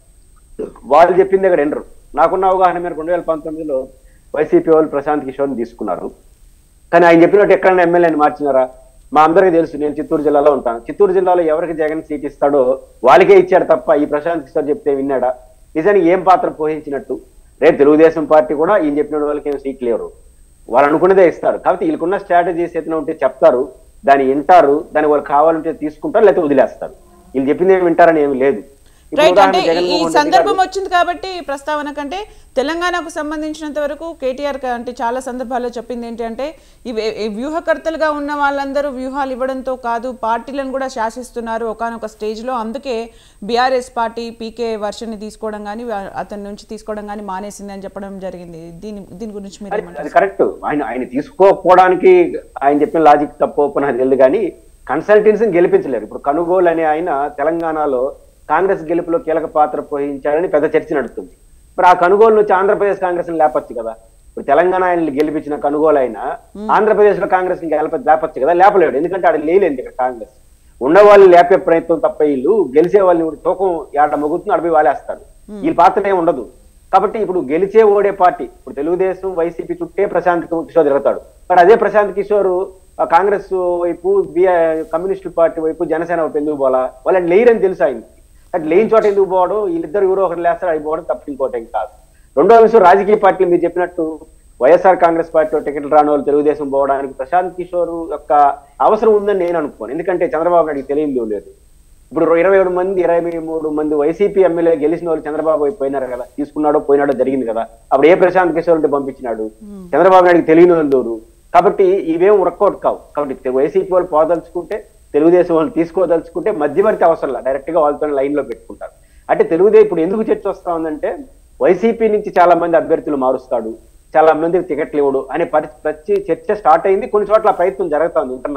వాళ్ళు చెప్పింది దగ్గర ఎండరు నాకున్న అవగాహన మేరకు రెండు వేల పంతొమ్మిదిలో వైసీపీ వాళ్ళు ప్రశాంత్ కిషోర్ని తీసుకున్నారు కానీ ఆయన చెప్పినట్టు ఎక్కడైనా ఎమ్మెల్యేని మార్చినారా మా అందరికీ తెలుసు నేను చిత్తూరు జిల్లాలో ఉంటాను చిత్తూరు జిల్లాలో ఎవరికి జగన్ సీట్ ఇస్తాడో వాళ్ళకే ఇచ్చాడు తప్ప ఈ ప్రశాంత్ కిషోర్ చెప్తే విన్నాడా నిజానికి ఏం పాత్ర పోషించినట్టు రేపు తెలుగుదేశం పార్టీ కూడా ఈయన చెప్పిన వాళ్ళకి ఏం సీట్లు లేరు వాళ్ళు అనుకున్నదే ఇస్తారు కాబట్టి వీళ్ళకున్న స్ట్రాటజీస్ ఏదైనా ఉంటే చెప్తారు దాన్ని వింటారు దాన్ని వాళ్ళు కావాలంటే తీసుకుంటారు లేకపోతే వదిలేస్తారు వీళ్ళు చెప్పింది ఏమి వింటారని ఏమి లేదు ఇప్పుడు రైట్ ఉదాహరణ అంటే ఈ జగన్మోహన్ రెడ్డి సందర్భం గారు- వచ్చింది కాబట్టి ఈ ప్రస్తావన కంటే తెలంగాణకు సంబంధించినంత వరకు కేటీఆర్ క- అంటే చాలా సందర్భాల్లో చెప్పింది ఏంటి అంటే ఇవి ఈ వ్యూహకర్తలుగా ఉన్న వాళ్ళందరూ వ్యూహాలు ఇవ్వడంతో కాదు పార్టీలను కూడా శాసిస్తున్నారు ఒకనొక స్టేజ్లో అందుకే బీఆర్ఎస్ పార్టీ పీకే వర్షన్ని తీసుకోవడం కానీ అతని నుంచి తీసుకోవడం కానీ మానేసింది అని చెప్పడం జరిగింది దీని దీని గురించి మీరు అది- ఏమంటారు అది కరెక్ట్ ఆయన ఆయన తీసుకోకపోవడానికి ఆయన చెప్పిన లాజిక్ తప్పు ఒప్పు నాకు తెలియదు కానీ కన్సల్టెన్సీని గెలిపించలేరు ఇప్పుడు కనుగోలు అనే ఆయన తెలంగాణలో కాంగ్రెస్ గెలుపులో కీలక పాత్ర పోషించాడని పెద్ద చర్చ నడుస్తుంది మరి ఆ కొనుగోలు నుంచి ఆంధ్రప్రదేశ్ కాంగ్రెస్ లేపచ్చు కదా ఇప్పుడు తెలంగాణ ఆయన గెలిపించిన కొనుగోలు అయినా ఆంధ్రప్రదేశ్ లో కాంగ్రెస్ లేపచ్చు కదా లేపలేడు ఎందుకంటే ఆడ లేలేదు ఇక్కడ కాంగ్రెస్ ఉన్న వాళ్ళు లేపే ప్రయత్నం తప్ప వీళ్ళు గెలిచే వాళ్ళని ఇప్పుడు తూకం ఏడ మొగుతుంది అడిపి వాళ్ళేస్తారు వీళ్ళ పాత్ర ఏమి ఉండదు కాబట్టి ఇప్పుడు గెలిచే ఓడే పార్టీ ఇప్పుడు తెలుగుదేశం వైసీపీ చుట్టే ప్రశాంత్ కిషోర్ తిరుగుతాడు మరి అదే ప్రశాంత్ కిషోర్ ఆ కాంగ్రెస్ వైపు బిఆ కమ్యూనిస్ట్ పార్టీ వైపు జనసేన వైపు ఎందుకు పోలా వాళ్ళని లేరని తెలుసు ఆయనకి అంటే లేని చోట ఎందుకు పోవడం వీళ్ళిద్దరు ఎవరో ఒకరు లేస్తారు అది పోవడం తప్ప ఇంకోటి ఏం కాదు రెండో విషయం రాజకీయ పార్టీలు మీరు చెప్పినట్టు వైఎస్ఆర్ కాంగ్రెస్ పార్టీలో టికెట్లు రాని వాళ్ళు తెలుగుదేశం పోవడానికి ప్రశాంత్ కిషోర్ యొక్క అవసరం ఉందని నేను అనుకోను ఎందుకంటే చంద్రబాబు నాయుడు తెలియదు లేదు ఇప్పుడు ఇరవై ఏడు మంది ఇరవై మూడు మంది వైసీపీ ఎమ్మెల్యే గెలిచిన వాళ్ళు చంద్రబాబు వైపు పోయినారు కదా తీసుకున్నాడో పోయినాడో జరిగింది కదా అప్పుడు ఏ ప్రశాంత్ కిషోర్ ఉంటే పంపించినాడు చంద్రబాబు నాయుడుకి తెలియని వాళ్ళు ఎవరు? కాబట్టి ఇవేం వర్కౌట్ కావు కాబట్టి వైసీపీ వాళ్ళు పోదలుచుకుంటే తెలుగుదేశం వాళ్ళు తీసుకోదలుచుకుంటే మధ్యవర్తి అవసరం లేదు డైరెక్ట్ గా వాళ్ళతో లైన్ లో పెట్టుకుంటారు అంటే తెలుగుదేశం ఇప్పుడు ఎందుకు చర్చ వస్తా ఉందంటే వైసీపీ నుంచి చాలా మంది అభ్యర్థులు మారుస్తాడు చాలా మందికి టికెట్లు ఇవ్వడు అనే పరి ప్రతి చర్చ స్టార్ట్ అయింది కొన్ని చోట్ల ప్రయత్నం జరుగుతా ఉంది ఇంటర్నల్ గా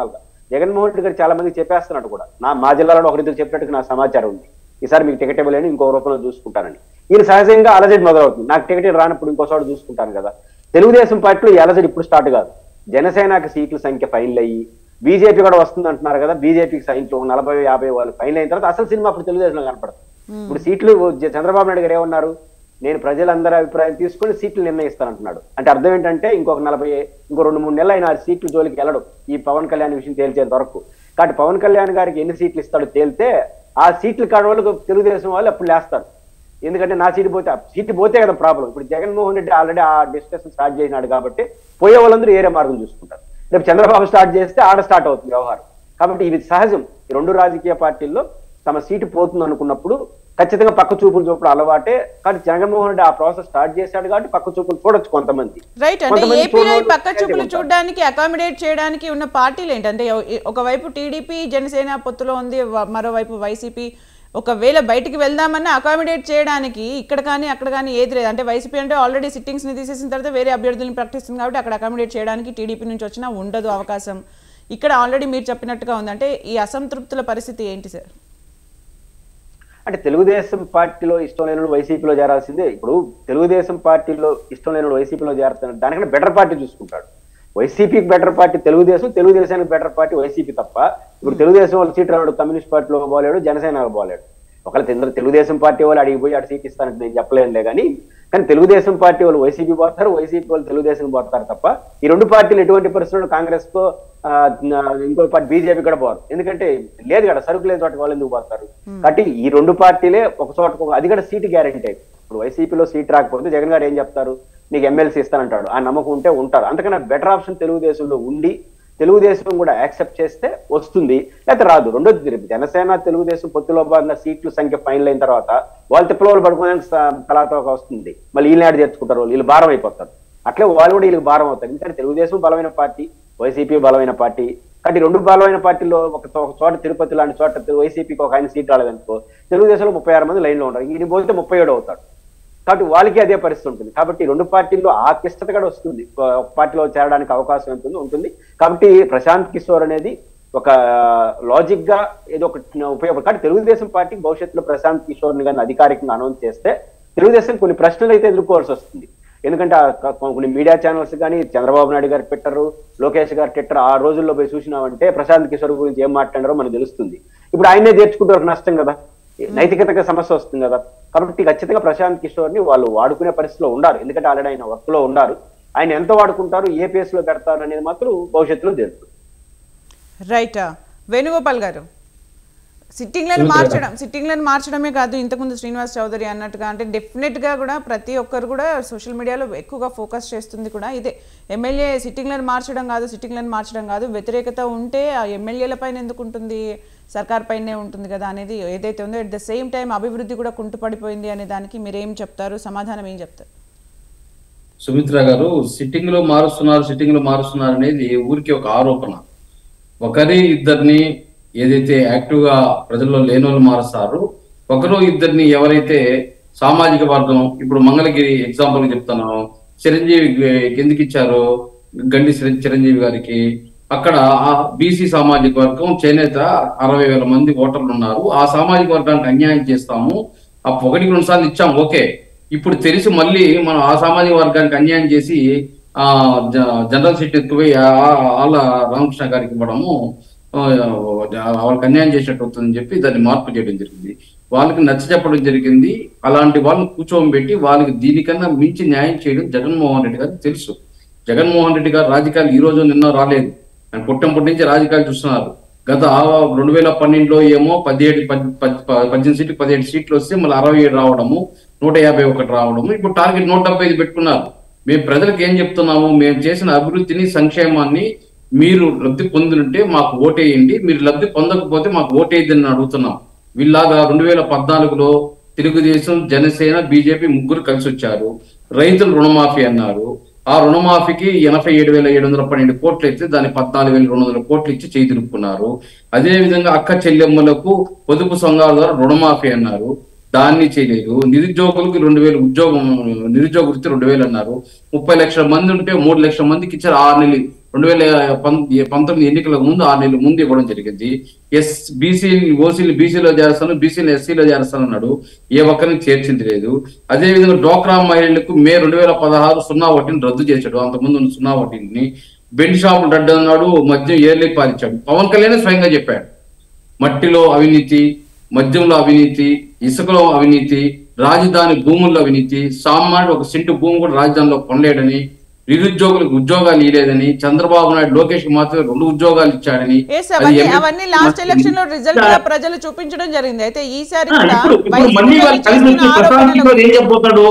జగన్మోహన్ రెడ్డి గారు చాలా మంది చెప్పేస్తున్నట్టు కూడా నా మా జిల్లాలో ఒకరిద్దరు చెప్పినట్టుగా నా సమాచారం ఉంది ఈసారి మీకు టికెట్ ఇవ్వలేని ఇంకో రూపంలో చూసుకుంటానని ఈయన సహజంగా అలజడి మొదలవుతుంది నాకు టికెట్ రానప్పుడు ఇంకో చోట చూసుకుంటాను కదా తెలుగుదేశం పార్టీలో ఈ అలజడి ఇప్పుడు స్టార్ట్ కాదు జనసేనకి సీట్ల సంఖ్య ఫైనల్ అయ్యి బీజేపీ కూడా వస్తుంది అంటున్నారు కదా బీజేపీకి సైన్లో నలభై యాభై వాళ్ళు ఫైనల్ అయిన తర్వాత అసలు సినిమా అప్పుడు తెలుగుదేశంలో కనపడుతుంది ఇప్పుడు సీట్లు జ- చంద్రబాబు నాయుడు గారు ఏమన్నారు నేను ప్రజలందరి అభిప్రాయం తీసుకొని సీట్లు నిర్ణయిస్తానంటున్నాడు అంటే అర్థం ఏంటంటే ఇంకొక నలభై ఇంకో రెండు మూడు నెలలు ఆయన ఆ సీట్లు జోలికి వెళ్ళడు ఈ పవన్ కళ్యాణ్ విషయం తేల్చేంత వరకు కాబట్టి పవన్ కళ్యాణ్ గారికి ఎన్ని సీట్లు ఇస్తాడో తేలితే ఆ సీట్లు కాడ వాళ్ళకు తెలుగుదేశం వాళ్ళు అప్పుడు లేస్తారు ఎందుకంటే నా సీటు పోతే ఆ సీటు పోతే కదా ప్రాబ్లం ఇప్పుడు జగన్మోహన్ రెడ్డి ఆల్రెడీ ఆ డిస్కషన్ స్టార్ట్ చేసినాడు కాబట్టి పోయే వాళ్ళందరూ ఏరే మార్గం చూసుకుంటారు రేపు చంద్రబాబు స్టార్ట్ చేస్తే ఆడ స్టార్ట్ అవుతుంది వ్యవహారం కాబట్టి ఇది సహజం ఈ రెండు రాజకీయ పార్టీల్లో తమ సీటు పోతుంది అనుకున్నప్పుడు ఖచ్చితంగా పక్క చూపులు చూపుడు అలవాటే కానీ జగన్మోహన్ రెడ్డి ఆ ప్రాసెస్ స్టార్ట్ చేశాడు కాబట్టి పక్క చూపులు చూడొచ్చు కొంతమంది రైట్ అంటే కొంతమంది ఏపీలో ఈ చూడనోళ్ళు పక్క చూపులు ఉంటారు. చూడడానికి అకామిడేట్ చేయడానికి ఉన్న పార్టీలు ఏంటంటే ఎవ- ఒకవైపు టీడీపీ జనసేన పొత్తులో ఉంది వ- మరోవైపు వైసీపీ ఒకవేళ బయటికి వెళ్దామన్నా అకామిడేట్ చేయడానికి ఇక్కడ కానీ అక్కడ కానీ ఏది లేదు అంటే వైసీపీ అంటే ఆల్రెడీ సిట్టింగ్స్ ని తీసేసిన తర్వాత వేరే అభ్యర్థులను ప్రకటిస్తుంది కాబట్టి అక్కడ అకామిడేట్ చేయడానికి టీడీపీ నుంచి వచ్చినా ఉండదు అవకాశం ఇక్కడ ఆల్రెడీ మీరు చెప్పినట్టుగా ఉంది అంటే ఈ అసంతృప్తుల పరిస్థితి ఏంటి సార్ అంటే తెలుగుదేశం పార్టీలో ఇష్టం లేని వాడు వైసీపీలో చేరాల్సిందే ఇప్పుడు తెలుగుదేశం పార్టీలో ఇష్టం లేని వాడు వైసీపీలో చేరుతాడు దానికన్నా బెటర్ పార్టీ చూసుకుంటాడు వైసీపీకి బెటర్ పార్టీ తెలుగుదేశం తెలుగుదేశానికి బెటర్ పార్టీ వైసీపీ తప్ప ఇప్పుడు తెలుగుదేశం వాళ్ళు సీట్ రాడు కమ్యూనిస్ట్ పార్టీలో పోలేడు జనసేన పోలేడు ఒకవేళ తెలు- తెలుగుదేశం పార్టీ వాళ్ళు అడిగి పోయి అటు సీట్ ఇస్తానంటే నేను చెప్పలేనులే కానీ కానీ తెలుగుదేశం పార్టీ వాళ్ళు వైసీపీ పోతారు వైసీపీ వాళ్ళు తెలుగుదేశం పోతారు తప్ప ఈ రెండు పార్టీలు ఎటువంటి పరిస్థితుల్లో కాంగ్రెస్ కో ఆ, నా- ఇంకో పార్టీ బీజేపీ కూడా పోరు ఎందుకంటే లేదు కదా సరుకు లేని చోట వాళ్ళు ఎందుకు పోతారు కాబట్టి ఈ రెండు పార్టీలే ఒక చోట ఒక- అది కూడా సీటు గ్యారెంటీ ఇప్పుడు వైసీపీలో సీట్ రాకపోతే జగన్ గారు ఏం చెప్తారు నీకు ఎమ్మెల్సీ ఇస్తానంటాడు ఆ నమ్మకం ఉంటే ఉంటారు అంతకన్నా బెటర్ ఆప్షన్ తెలుగుదేశంలో ఉండి తెలుగుదేశం కూడా యాక్సెప్ట్ చేస్తే వస్తుంది లేకపోతే రాదు రెండోది రేపు జనసేన తెలుగుదేశం పొత్తులో భాగంగా సీట్ల సంఖ్య ఫైనల్ అయిన తర్వాత వాళ్ళు తిప్పలు పడుకోవడానికి కళాతో వస్తుంది మళ్ళీ వీళ్ళు నాడు చేర్చుకుంటారు వాళ్ళు వీళ్ళు భారం అయిపోతారు అట్లే వాళ్ళు కూడా వీళ్ళకి భారం అవుతారు ఎందుకంటే తెలుగుదేశం బలమైన పార్టీ వైసీపీ బలమైన పార్టీ కాబట్టి రెండు బలమైన పార్టీలో ఒక చో- ఒక చోట తిరుపతి లాంటి చోట వైసీపీకి ఒక ఆయన సీట్ రాలేదనుకో తెలుగుదేశంలో ముప్పై ఆరు మంది లైన్లో ఉంటారు ఈయన పోతే ముప్పై ఏడు అవుతాడు కాబట్టి వాళ్ళకి అదే పరిస్థితి ఉంటుంది కాబట్టి రెండు పార్టీల్లో ఆ క్లిష్టత కూడా వస్తుంది ఒక పార్టీలో చేరడానికి అవకాశం ఉంటుంది ఉంటుంది కాబట్టి ప్రశాంత్ కిషోర్ అనేది ఒక లాజిక్ గా ఏదో ఒక ఉపయోగపడు కానీ తెలుగుదేశం పార్టీ భవిష్యత్తులో ప్రశాంత్ కిషోర్ ని కానీ అధికారికంగా అనౌన్స్ చేస్తే తెలుగుదేశం కొన్ని ప్రశ్నలు అయితే ఎదుర్కోవాల్సి వస్తుంది ఎందుకంటే ఆ క- కొన్ని మీడియా ఛానల్స్ కానీ చంద్రబాబు నాయుడు గారు ట్విట్టర్ లోకేష్ గారు ట్విట్టర్ ఆ రోజుల్లో పోయి చూసినామంటే ప్రశాంత్ కిషోర్ గురించి ఏం మాట్లాడారో మనకు తెలుస్తుంది ఇప్పుడు ఆయనే చేర్చుకుంటే ఒక నష్టం కదా నైతికతగా సమస్య వస్తుంది కదా కాబట్టి ఖచ్చితంగా ప్రశాంత్ కిషోర్ ని వాళ్ళు వాడుకునే పరిస్థితిలో ఉండారు ఎందుకంటే ఆల్రెడీ ఆయన వర్క్ లో ఉండారు ఆయన ఎంత వాడుకుంటారు ఏ పేస్ లో పెడతారు అనేది మాత్రం భవిష్యత్తులో తెలుస్తుంది రైట్ వేణుగోపాల్ గారు సిట్టింగ్లను మార్చడం సిట్టింగ్లను మార్చడమే కాదు ఇంతకుముందు శ్రీనివాస్ చౌదరి అన్నట్టుగా అంటే డెఫినెట్గా కూడా ప్రతి ఒక్కరు కూడా సోషల్ మీడియాలో ఎక్కువగా ఫోకస్ చేస్తుంది కూడా ఇదే ఎమ్మెల్యే సిట్టింగ్లను మార్చడం కాదు సిట్టింగ్లను మార్చడం కాదు వ్యతిరేకత ఉంటే ఆ ఎమ్మెల్యేల పైన ఎందుకు ఉంటుంది సర్కార్ పైనే ఉంటుంది కదా అనేది ఏదైతే ఉందో అట్ ద సేమ్ టైం అభివృద్ధి కూడా కుంటుపడిపోయింది అనే దానికి మీరు ఏం చెప్తారు సమాధానం ఏం చెప్తారు సుమిత్ర గారు సిట్టింగ్ లో మారుస్తున్నారు సిట్టింగ్ లో మారుస్తున్నారు అనేది ఊరికి ఒక ఆరోపణ ఒకరి ఇద్దరిని ఏదైతే యాక్టివ్ గా ప్రజల్లో లేని వాళ్ళు మారుస్తారు ఒకరు ఇద్దరిని ఎవరైతే సామాజిక వర్గం ఇప్పుడు మంగళగిరి ఎగ్జాంపుల్ చెప్తాను చిరంజీవి ఎందుకు ఇచ్చారు గండి చిరం- చిరంజీవి గారికి అక్కడ బీసీ సామాజిక వర్గం చేనేత అరవై వేల మంది ఓటర్లు ఉన్నారు ఆ సామాజిక వర్గానికి అన్యాయం చేస్తాము ఆ ఒకటికి రెండు సార్లు ఇచ్చాం ఓకే ఇప్పుడు తెలిసి మళ్ళీ మనం ఆ సామాజిక వర్గానికి అన్యాయం చేసి ఆ జ- జనరల్ సీట్ ఎత్తుకుపోయి వాళ్ళ రామకృష్ణ గారికి ఇవ్వడము ఆ, వాళ్ళకి అన్యాయం చేసినట్టు అవుతుందని చెప్పి దాన్ని మార్పు చేయడం జరిగింది వాళ్ళకి నచ్చ చెప్పడం జరిగింది అలాంటి వాళ్ళని కూర్చోబెట్టి వాళ్ళకి దీనికన్నా మించి న్యాయం చేయడం జగన్మోహన్ రెడ్డి గారికి తెలుసు జగన్మోహన్ రెడ్డి గారు రాజకీయాలు ఈ రోజు నిన్న రాలేదు ఆయన పుట్టంపటి నుంచి రాజకీయాలు చూస్తున్నారు గత ఆ- రెండు వేల పన్నెండులో ఏమో పదిహేడు పద్- పద్- పద్దెనిమిది సీట్లు పదిహేడు సీట్లు వస్తే మళ్ళీ అరవై ఏడు రావడము నూట యాభై ఒకటి రావడము ఇప్పుడు టార్గెట్ నూట డెబ్బై ఐదు పెట్టుకున్నారు మేము ప్రజలకు ఏం చెప్తున్నాము మేము చేసిన అభివృద్ధిని సంక్షేమాన్ని మీరు లబ్ధి పొందినుంటే మాకు ఓటేయండి మీరు లబ్ధి పొందకపోతే మాకు ఓటేయద్దని అడుగుతున్నాం వీళ్ళలాగా రెండు వేల పద్నాలుగులో తెలుగుదేశం జనసేన బీజేపీ ముగ్గురు కలిసి వచ్చారు రైతులు రుణమాఫీ అన్నారు ఆ రుణమాఫీకి ఎనభై ఏడు వేల ఏడు వందల పన్నెండు కోట్లు అయితే దాన్ని పద్నాలుగు వేల రెండు వందల కోట్లు ఇచ్చి చేయి తిరుపుకున్నారు అదే విధంగా అక్క చెల్లెమ్మలకు పొదుపు సంఘాల ద్వారా రుణమాఫీ అన్నారు దాన్ని చేయలేదు నిరుద్యోగులకు రెండు వేలు ఉద్యోగం నిరుద్యోగ వృత్తి రెండు వేలు అన్నారు ముప్పై లక్షల మంది ఉంటే మూడు లక్షల మందికి ఇచ్చారు ఆరు నెలలు రెండు వేల పం- పంతొమ్మిది ఎన్నికలకు ముందు ఆరు నెలల ముందు ఇవ్వడం జరిగింది ఎస్ బీసీ ఓసీలు బీసీలో చేస్తాను బీసీలు ఎస్సీలో చేస్తాను అన్నాడు ఏ ఒక్కరిని చేర్చింది లేదు అదే విధంగా డోక్రా మహిళలకు మే రెండు వేల పదహారు సున్నా ఒకటిని రద్దు చేశాడు అంతకుముందు ఉన్న సున్నా ఒకటిని బెండ్ షాపులు రద్దు అన్నాడు మద్యం ఏర్లీ పాలించాడు పవన్ కళ్యాణ్ స్వయంగా చెప్పాడు మట్టిలో అవినీతి మద్యంలో అవినీతి ఇసుకలో అవినీతి రాజధాని భూముల్లో అవినీతి సామాన్యుడు ఒక సెంటు భూమి కూడా రాజధానిలో కొనలేడని నిరుద్యోగులకు ఉద్యోగాలు ఇవ్వలేదని చంద్రబాబు నాయుడు లోకేష్ కి మాత్రమే రెండు ఉద్యోగాలు ఇచ్చాడని ఎస్ అది అవన్నీ ఎమ్మె- అవన్నీ లాస్ట్ ఎలక్షన్ లో రిజల్ట్ గా ప్రజలు చూపించడం జరిగింది అయితే ఈసారి ఆ, కూడా ఇప్పుడు ఇప్పుడు వైసీపీ మళ్ళీ వాళ్ళు వాళ్ళు కలిసి చేస్తున్న వచ్చి ప్రశాంత్ ఆరోపణలు కిషోర్ ఏం చెప్పబోతాడు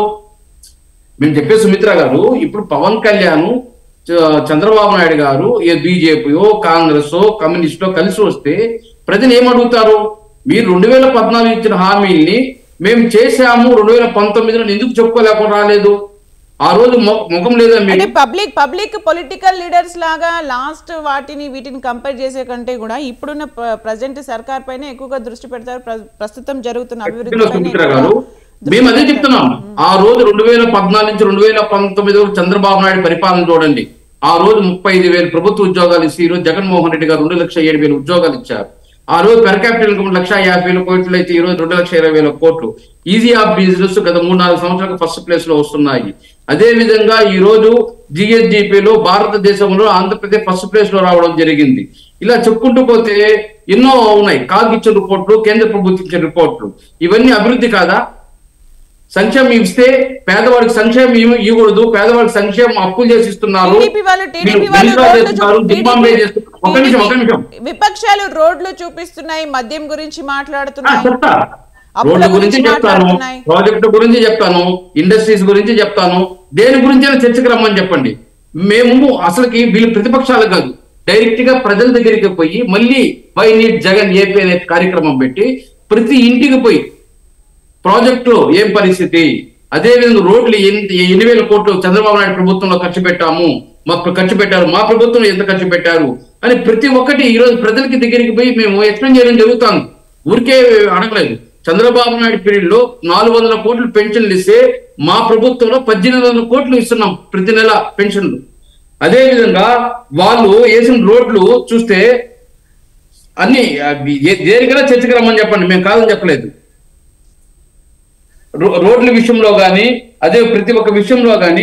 మేము చెప్పే సుమిత్ర గారు ఇప్పుడు పవన్ కళ్యాణ్ చ- చంద్రబాబు నాయుడు గారు ఏ బీజేపీయో కాంగ్రెస్ కమ్యూనిస్టో కలిసి వస్తే ప్రజలు ఏమడుగుతారు మీరు రెండు వేల పద్నాలుగు ఇచ్చిన హామీల్ని మేము చేశాము రెండు వేల పంతొమ్మిదిలో ఎందుకు చెప్పుకోలేకుండా రాలేదు ఆ రోజు మొ- ముఖం లేదా అంటే మీరు పబ్లిక్ పబ్లిక్ పొలిటికల్ లీడర్స్ లాగా లాస్ట్ వాటిని వీటిని కంపేర్ చేసే కంటే కూడా ఇప్పుడున్న ప్రజెంట్ సర్కార్ పైన ఎక్కువగా దృష్టి పెడతారు ప్ర- ప్రస్తుతం జరుగుతున్న అభివృద్ధి చెప్తున్నా పైన సుమిత్ర ఎక్కువగా గారు దృష్టి మేము అదే పెడతారు. చెప్తున్నాం ఆ రోజు రెండు వేల పద్నాలుగు నుంచి రెండు వేల పంతొమ్మిది వరకు చంద్రబాబు నాయుడు పరిపాలన చూడండి ఆ రోజు ముప్పై ఐదు వేలు ప్రభుత్వ ఉద్యోగాలు ఇచ్చి ఈ రోజు జగన్మోహన్ రెడ్డి గారు రెండు లక్షల ఏడు వేల ఉద్యోగాలు ఇచ్చారు ఆ రోజు పెర్ క్యాపిటల్ ఇన్కమ్ లక్ష యాభై వేల కోట్లు అయితే ఈ రోజు రెండు లక్షల ఇరవై వేల కోట్లు ఈజీ ఆఫ్ బిజినెస్ గత మూడు నాలుగు సంవత్సరాలకు ఫస్ట్ ప్లేస్ లో వస్తున్నాయి అదే విధంగా ఈ రోజు జిఎస్డిపిలో భారతదేశంలో ఆంధ్రప్రదేశ్ ఫస్ట్ ప్లేస్ లో రావడం జరిగింది ఇలా చెప్పుకుంటూ పోతే ఎన్నో ఉన్నాయి కాగ్ ఇచ్చిన రిపోర్ట్లు కేంద్ర ప్రభుత్వం ఇచ్చిన రిపోర్ట్లు ఇవన్నీ అభివృద్ధి కాదా సంక్షేమం ఇస్తే పేదవాడికి సంక్షేమం ఇవ్వ- ఇవ్వకూడదు పేదవాడికి సంక్షేమం అప్పులు చేసి ఇస్తున్నారు టీడీపీ వాళ్ళు టీడీపీ మీరు వాళ్ళు బిల్లా రోడ్లు చేస్తున్నారు, చూ- దిగ్బాంబే టీడీపీ చేస్తున్నారు. ఒక్క నిమిషం ఒక్క నిమిషం విపక్షాలు రోడ్లు చూపిస్తున్నాయి మద్యం గురించి ఆ, మాట్లాడుతున్నాయి చెప్తా అప్పుల రోడ్ల గురించి గురించి చెప్తాను మాట్లాడుతున్నాయి. ప్రాజెక్టు గురించి చెప్తాను ఇండస్ట్రీస్ గురించి చెప్తాను దేని గురించి చర్చకు రమ్మని చెప్పండి మేము అసలుకి వీళ్ళు ప్రతిపక్షాలు కాదు డైరెక్ట్ గా ప్రజల దగ్గరికి పోయి మళ్ళీ వై నీట్ జగన్ ఏపీ అనే కార్యక్రమం పెట్టి ప్రతి ఇంటికి పోయి ప్రాజెక్టులో ఏం పరిస్థితి అదే విధంగా రోడ్లు ఎన్ని ఎన్ని వేల కోట్లు చంద్రబాబు నాయుడు ప్రభుత్వంలో ఖర్చు పెట్టాము మాకు ఖర్చు పెట్టారు మా ప్రభుత్వం ఎంత ఖర్చు పెట్టారు అని ప్రతి ఒక్కటి ఈ రోజు ప్రజలకి దగ్గరికి పోయి మేము ఎక్స్ప్లెయిన్ చేయడం జరుగుతాను ఊరికే అడగలేదు చంద్రబాబు నాయుడు పీరియడ్ లో నాలుగు వందల కోట్లు పెన్షన్లు ఇస్తే మా ప్రభుత్వంలో పద్దెనిమిది వందల కోట్లు ఇస్తున్నాం ప్రతి నెల పెన్షన్లు అదే విధంగా వాళ్ళు వేసిన రోడ్లు చూస్తే అన్ని అవి ఏ- దేనికైనా చర్చకు రమ్మని చెప్పండి మేము కాదని చెప్పలేదు రో- రోడ్ల విషయంలో కానీ అదే ప్రతి ఒక్క విషయంలో కానీ